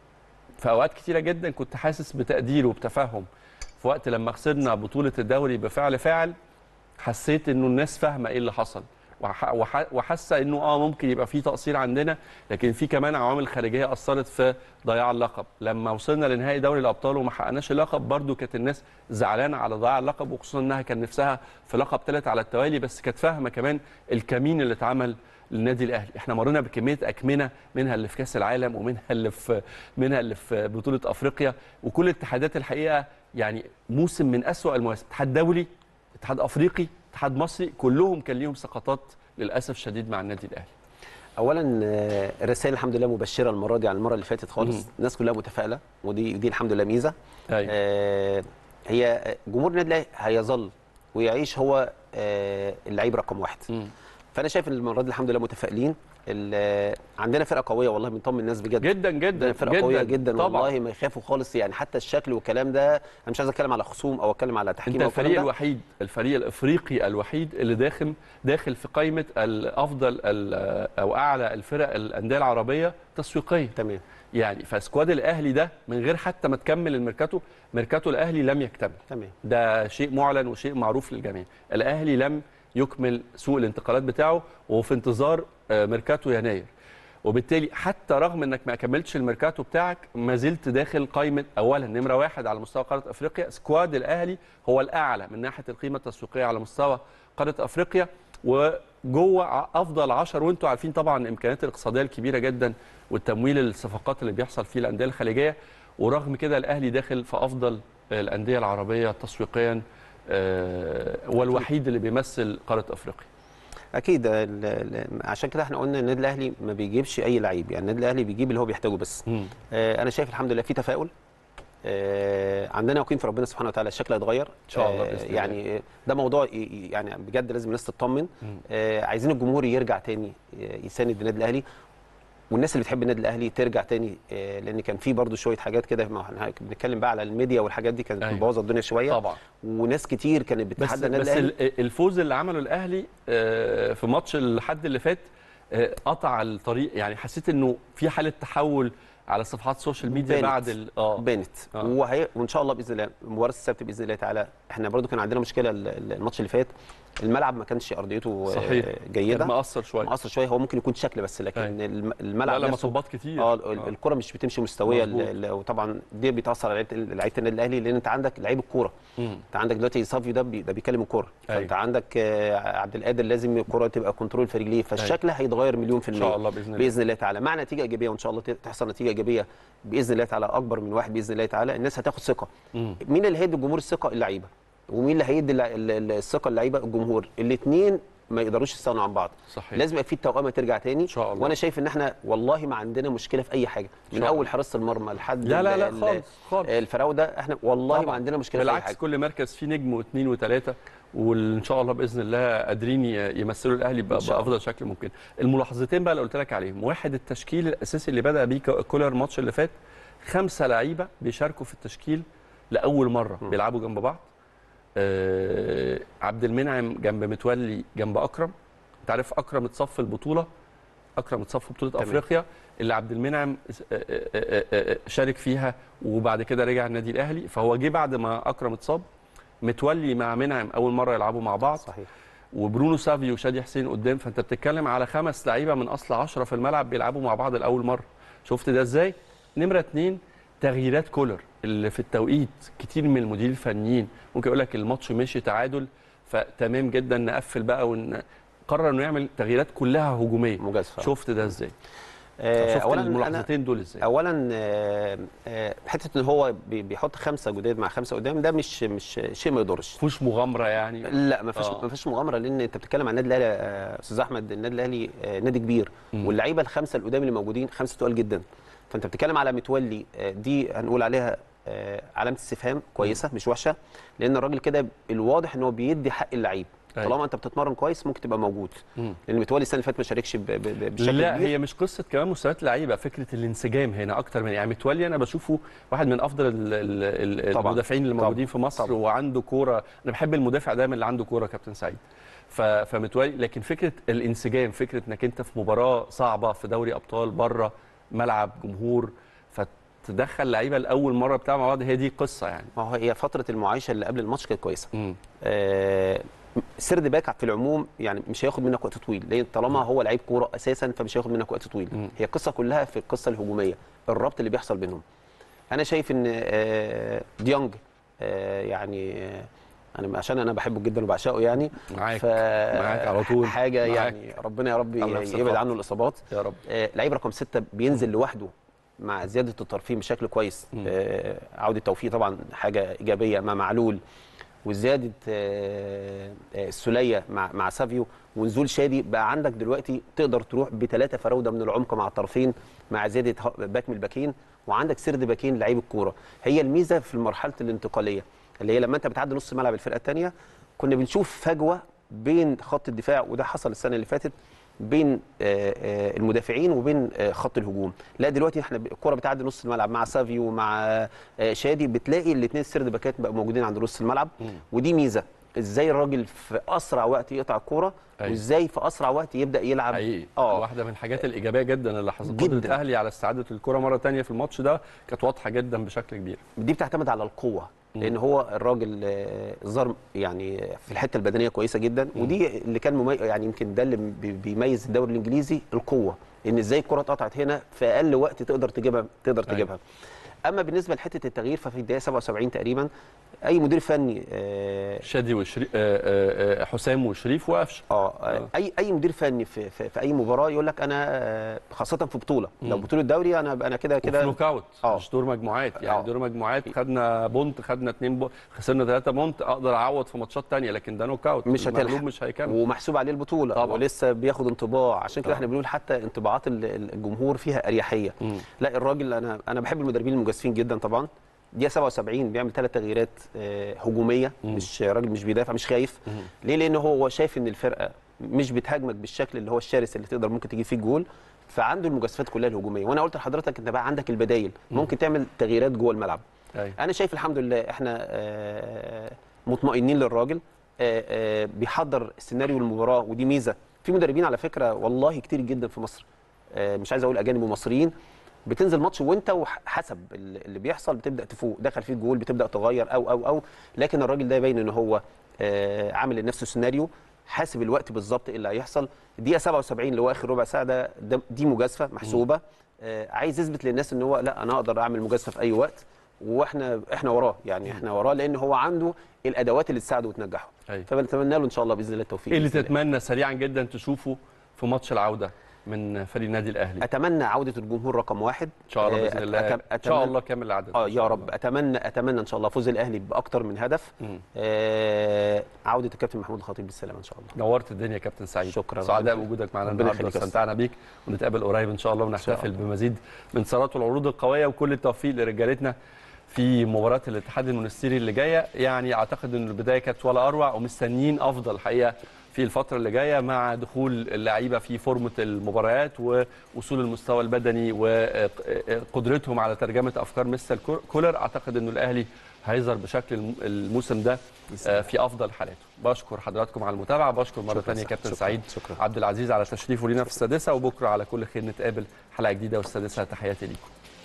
في اوقات كتيره جدا كنت حاسس بتقدير وبتفهم في وقت لما خسرنا بطوله الدوري بفعل فاعل حسيت انه الناس فاهمه ايه اللي حصل وح- وح- وحاسه انه اه ممكن يبقى في تقصير عندنا لكن في كمان عوامل خارجيه اثرت في ضياع اللقب لما وصلنا لنهائي دوري الابطال وما حققناش اللقب برضو كانت الناس زعلانه على ضياع اللقب وخصوصا انها كان نفسها في لقب ثالث على التوالي بس كانت فاهمه كمان الكمين اللي اتعمل للنادي الاهلي احنا مرينا بكميه اكمنه منها اللي في كاس العالم ومنها اللي في منها اللي في بطوله افريقيا وكل الاتحادات الحقيقه يعني موسم من اسوا المواسم اتحاد دولي اتحاد افريقي اتحاد مصري كلهم كان ليهم سقطات للاسف شديد مع النادي الاهلي اولا آه، الرسائل الحمد لله مبشره المره دي عن المره اللي فاتت خالص مم. الناس كلها متفائله ودي دي الحمد لله ميزه ايوه آه، هي جمهور النادي الاهلي هيظل ويعيش هو آه، اللعيب رقم واحد مم. فانا شايف ان المره دي الحمد لله متفائلين ال- عندنا فرقه قويه والله بنطمن الناس بجد جدا جدا عندنا فرقه قويه جدا طبعا والله ما يخافوا خالص يعني حتى الشكل والكلام ده انا مش عايز اتكلم على خصوم او اتكلم على تحكيم انت او الكلام الفريق ده الوحيد الفريق الافريقي الوحيد اللي داخل داخل في قائمه الافضل ال- او اعلى الفرق الانديه العربيه تسويقيا تمام يعني فسكواد الاهلي ده من غير حتى ما تكمل الميركاتو ميركاتو الاهلي لم يكتمل تمام ده شيء معلن وشيء معروف للجميع الاهلي لم يكمل سوق الانتقالات بتاعه وفي انتظار آه، ميركاتو يناير وبالتالي حتى رغم انك ما كملتش الميركاتو بتاعك ما زلت داخل قائمه اولا نمره واحد على مستوى قاره افريقيا سكواد الاهلي هو الاعلى من ناحيه القيمه التسويقيه على مستوى قاره افريقيا وجوه ع- افضل 10 وانتم عارفين طبعا الامكانيات الاقتصاديه الكبيره جدا والتمويل الصفقات اللي بيحصل فيه الانديه الخليجيه ورغم كده الاهلي داخل في افضل الانديه العربيه تسويقيا آه، والوحيد اللي بيمثل قاره افريقيا اكيد ال- ال- عشان كده احنا قلنا النادي الاهلي ما بيجيبش اي لعيب يعني النادي الاهلي بيجيب اللي هو بيحتاجه بس آه انا شايف الحمد لله في تفاؤل آه عندنا يقين في ربنا سبحانه وتعالى الشكل هيتغير إن شاء الله آه بإذن الله. يعني ده موضوع ي- ي- يعني بجد لازم الناس تطمن مم. آه عايزين الجمهور يرجع تاني آه، يساند النادي الاهلي والناس اللي بتحب النادي الاهلي ترجع تاني آه لان كان في برضو شويه حاجات كده ما احنا بنتكلم بقى على الميديا والحاجات دي كانت أيوة. مبوظه الدنيا شويه طبعا وناس كتير كانت بس بتتحدى النادي بس الاهلي ال- الفوز اللي عمله الاهلي آه، في ماتش الحد اللي فات آه، قطع الطريق يعني حسيت انه في حاله تحول على صفحات السوشيال ميديا بانت. بعد ال- اه بانت آه. وهي وان شاء الله باذن الله مباراه السبت باذن الله تعالى احنا برضو كان عندنا مشكله ال- ال- الماتش اللي فات الملعب ما كانش ارضيته آه، صحيح. كان جيده مأثر شويه مقصر شويه هو ممكن يكون شكل بس لكن أيوة. الم- لا الملعب لا نفسه مصابات كتير اه ال- الكره مش بتمشي مستويه ال- مظبوط. ال- وطبعا دي بيتاثر على لعيبه لعيبه النادي الاهلي لان انت عندك لعيب الكوره مم. انت عندك دلوقتي سافيو ده بي ده بيكلم الكوره أيوة. فانت عندك آه، عبد القادر لازم الكوره تبقى كنترول في رجليه فالشكل هيتغير مليون في ان الميه شاء الله باذن الله باذن الله تعالى مع نتيجه ايجابيه وان شاء الله تحصل نتيجه ايجابيه باذن الله تعالى اكبر من واحد باذن الله تعالى الناس هتاخد ثقه مم. مين اللي هيدي الجمهور الثقه اللعيبه ومين اللي هيدي اللع- ال- ال- الثقه اللعيبه الجمهور الاثنين ما يقدروش يستغنوا عن بعض صحيح لازم يبقى في التوأمه ترجع تاني ان شاء الله وانا شايف ان احنا والله ما عندنا مشكله في اي حاجه من شاء اول الله. حراسه المرمى لحد لا لا لا ال- خالص خالص الفراوده احنا والله طبعاً. ما عندنا مشكله في اي بالعكس حاجه كل مركز فيه نجم واثنين وثلاثه وان شاء الله باذن الله قادرين ي- يمثلوا الاهلي ب- إن شاء الله. بافضل شكل ممكن الملاحظتين بقى اللي قلت لك عليهم واحد التشكيل الاساسي اللي بدا بيه كو- كولر الماتش اللي فات خمسه لعيبه بيشاركوا في التشكيل لاول مره م. بيلعبوا جنب بعض آه عبد المنعم جنب متولي جنب اكرم انت عارف اكرم اتصف البطوله اكرم اتصف بطوله تمام. افريقيا اللي عبد المنعم آه، آه، آه، آه، شارك فيها وبعد كده رجع النادي الاهلي فهو جه بعد ما اكرم اتصاب متولي مع منعم اول مره يلعبوا مع بعض صحيح وبرونو سافيو وشادي حسين قدام فانت بتتكلم على خمس لعيبه من اصل 10 في الملعب بيلعبوا مع بعض لاول مره شفت ده ازاي نمره اتنين تغييرات كولر اللي في التوقيت كتير من المديرين الفنيين ممكن يقول لك الماتش مشي تعادل فتمام جدا نقفل بقى ونقرر انه يعمل تغييرات كلها هجوميه مجازفه شفت ده ازاي آه، شفت اولا انا الملاحظتين دول ازاي اولا آه، آه، حته ان هو بي- بيحط خمسه جداد مع خمسه قدام ده مش مش شيء ما يضرش مفيش مغامره يعني لا ما فيش آه. ما فيش مغامره لان انت بتتكلم عن النادي الاهلي آه، استاذ احمد النادي الاهلي آه، نادي كبير مم. واللعيبه الخمسه القدام اللي موجودين خمسه تقال جدا فانت بتتكلم على متولي آه، دي هنقول عليها آه، علامه استفهام كويسه مش وحشه لان الراجل كده الواضح ان هو بيدي حق اللعيب أيوة. طالما انت بتتمرن كويس ممكن تبقى موجود مم. لان متولي السنه اللي فاتت ما شاركش ب- ب- ب- بشكل لا كبير هي مش قصه كمان مستويات لعيبه فكره الانسجام هنا اكتر من يعني متولي انا بشوفه واحد من افضل ال- ال- ال- طبعاً. المدافعين اللي طبعاً. موجودين في مصر طبعاً. وعنده كوره انا بحب المدافع دايما اللي عنده كوره كابتن سعيد ف- فمتولي لكن فكره الانسجام فكره انك انت في مباراه صعبه في دوري ابطال بره ملعب جمهور فتدخل لعيبه لاول مره بتاع مع بعض هي دي قصه يعني ما هو هي فتره المعايشه اللي قبل الماتش كانت كويسه مم. آه، سرد باك في العموم يعني مش هياخد منك وقت طويل لان طالما هو لعيب كوره اساسا فمش هياخد منك وقت طويل مم. هي القصه كلها في القصه الهجوميه الربط اللي بيحصل بينهم انا شايف ان آه، ديانج آه، يعني آه، انا عشان انا بحبه جدا وبعشقه يعني معاك ف معاك على طول. حاجه معاك. يعني ربنا يا رب الله يحفظك. يبعد عنه الاصابات يا رب آه، لعيب رقم ستة بينزل لوحده مع زياده الترفيه بشكل كويس مم. آه، عوده توفيق طبعا حاجه ايجابيه مع معلول وزياده آه، آه، السوليه مع مع سافيو ونزول شادي بقى عندك دلوقتي تقدر تروح بثلاثه فراوده من العمق مع الطرفين مع زياده ه- باك من الباكين وعندك سرد باكين لعيب الكوره هي الميزه في مرحله الانتقاليه اللي هي لما انت بتعدي نص ملعب الفرقه الثانيه كنا بنشوف فجوه بين خط الدفاع وده حصل السنه اللي فاتت بين آه، آه، المدافعين وبين آه، خط الهجوم لا دلوقتي احنا ب- الكره بتعدي نص الملعب مع سافيو ومع آه، شادي بتلاقي الاثنين سرد باكات بقى موجودين عند نص الملعب مم. ودي ميزه ازاي الراجل في اسرع وقت يقطع الكوره أيوة. وازاي في اسرع وقت يبدا يلعب حقيقي اه واحده من الحاجات الايجابيه جدا اللي حصلت جداً. قدره الاهلي على استعاده الكره مره تانية في الماتش ده كانت واضحه جدا بشكل كبير دي بتعتمد على القوه مم. لان هو الراجل آه، ظهر يعني في الحته البدنيه كويسه جدا ودي اللي كان ممي... يعني يمكن ده اللي بي- بيميز الدوري الانجليزي القوه ان ازاي الكره اتقطعت هنا في اقل وقت تقدر تجيبها تقدر أيوة. تجيبها اما بالنسبه لحته التغيير ففي الدقيقه 77 تقريبا اي مدير فني آه، شادي وشريف حسام وشريف وقفشه اه آه. اي اي مدير فني في, في, في اي مباراه يقول لك انا آه، خاصه في بطوله لو مم. بطوله دوري انا انا كده كده كده نوك اوت آه. مش دور مجموعات يعني آه. دور مجموعات خدنا بونت خدنا اتنين بونت خسرنا ثلاثه بونت اقدر اعوض في ماتشات تانية لكن ده نوك اوت مش المغلوب هتلحق. مش هيكمل ومحسوب عليه البطوله طبعاً. ولسه بياخد انطباع عشان كده طبعاً. احنا بنقول حتى انطباعات ال- ال- الجمهور فيها اريحيه مم. لا الراجل انا انا بحب المدربين المجازفين جدا طبعا دقيقه 77 بيعمل ثلاث تغييرات آه، هجوميه مم. مش راجل مش بيدافع مش خايف مم. ليه لان هو شايف ان الفرقه مش بتهاجمك بالشكل اللي هو الشرس اللي تقدر ممكن تجيب فيه الجول فعنده المجازفات كلها الهجوميه وانا قلت لحضرتك انت بقى عندك البدايل ممكن تعمل تغييرات جوه الملعب أيوة. انا شايف الحمد لله احنا آه، مطمئنين للراجل آه، آه، بيحضر سيناريو المباراه ودي ميزه في مدربين على فكره والله كتير جدا في مصر آه، مش عايز اقول اجانب ومصريين بتنزل ماتش وانت وحسب اللي بيحصل بتبدا تفوق دخل فيك جول بتبدا تغير او او او لكن الراجل ده يبين ان هو آه، عامل لنفسه سيناريو حاسب الوقت بالظبط إيه اللي هيحصل الدقيقه 77 اللي هو اخر ربع ساعه ده, ده دي مجازفه محسوبه آه، عايز يثبت للناس ان هو لا انا اقدر اعمل مجازفه في اي وقت واحنا احنا وراه يعني احنا وراه لان هو عنده الادوات اللي تساعده وتنجحه أيوة. فبنتمنى له ان شاء الله باذن الله التوفيق ايه اللي بإذن الله. تتمنى سريعا جدا تشوفه في ماتش العوده من فريق النادي الاهلي اتمنى عوده الجمهور رقم واحد ان شاء الله آه، باذن الله أت- ان شاء أتمنى- الله كامل العدد اه إن يا شاء رب الله. اتمنى اتمنى ان شاء الله فوز الاهلي باكتر من هدف مم. آه عوده الكابتن محمود الخطيب بالسلامه ان شاء الله نورت الدنيا يا كابتن سعيد شكراً. سعداء ربنا- بوجودك معنا ربنا النهارده يخليك يا استمتعنا بيك ونتقابل قريب ان شاء الله ونحتفل الله. بمزيد من ثروات والعروض القويه وكل التوفيق لرجالتنا في مباراه الاتحاد المونستيري اللي جايه يعني اعتقد ان البدايه كانت ولا اروع ومستنيين افضل الحقيقه في الفتره اللي جايه مع دخول اللعيبه في فورمه المباريات ووصول المستوى البدني وقدرتهم على ترجمه افكار مستر كولر اعتقد انه الاهلي هيظهر بشكل الم- الموسم ده آه، في افضل حالاته بشكر حضراتكم على المتابعه بشكر مره شكراً ثانيه سعد. كابتن شكراً. سعيد شكراً. عبد العزيز على تشريفه لينا في السادسه وبكره على كل خير نتقابل حلقه جديده والسادسه تحياتي ليكم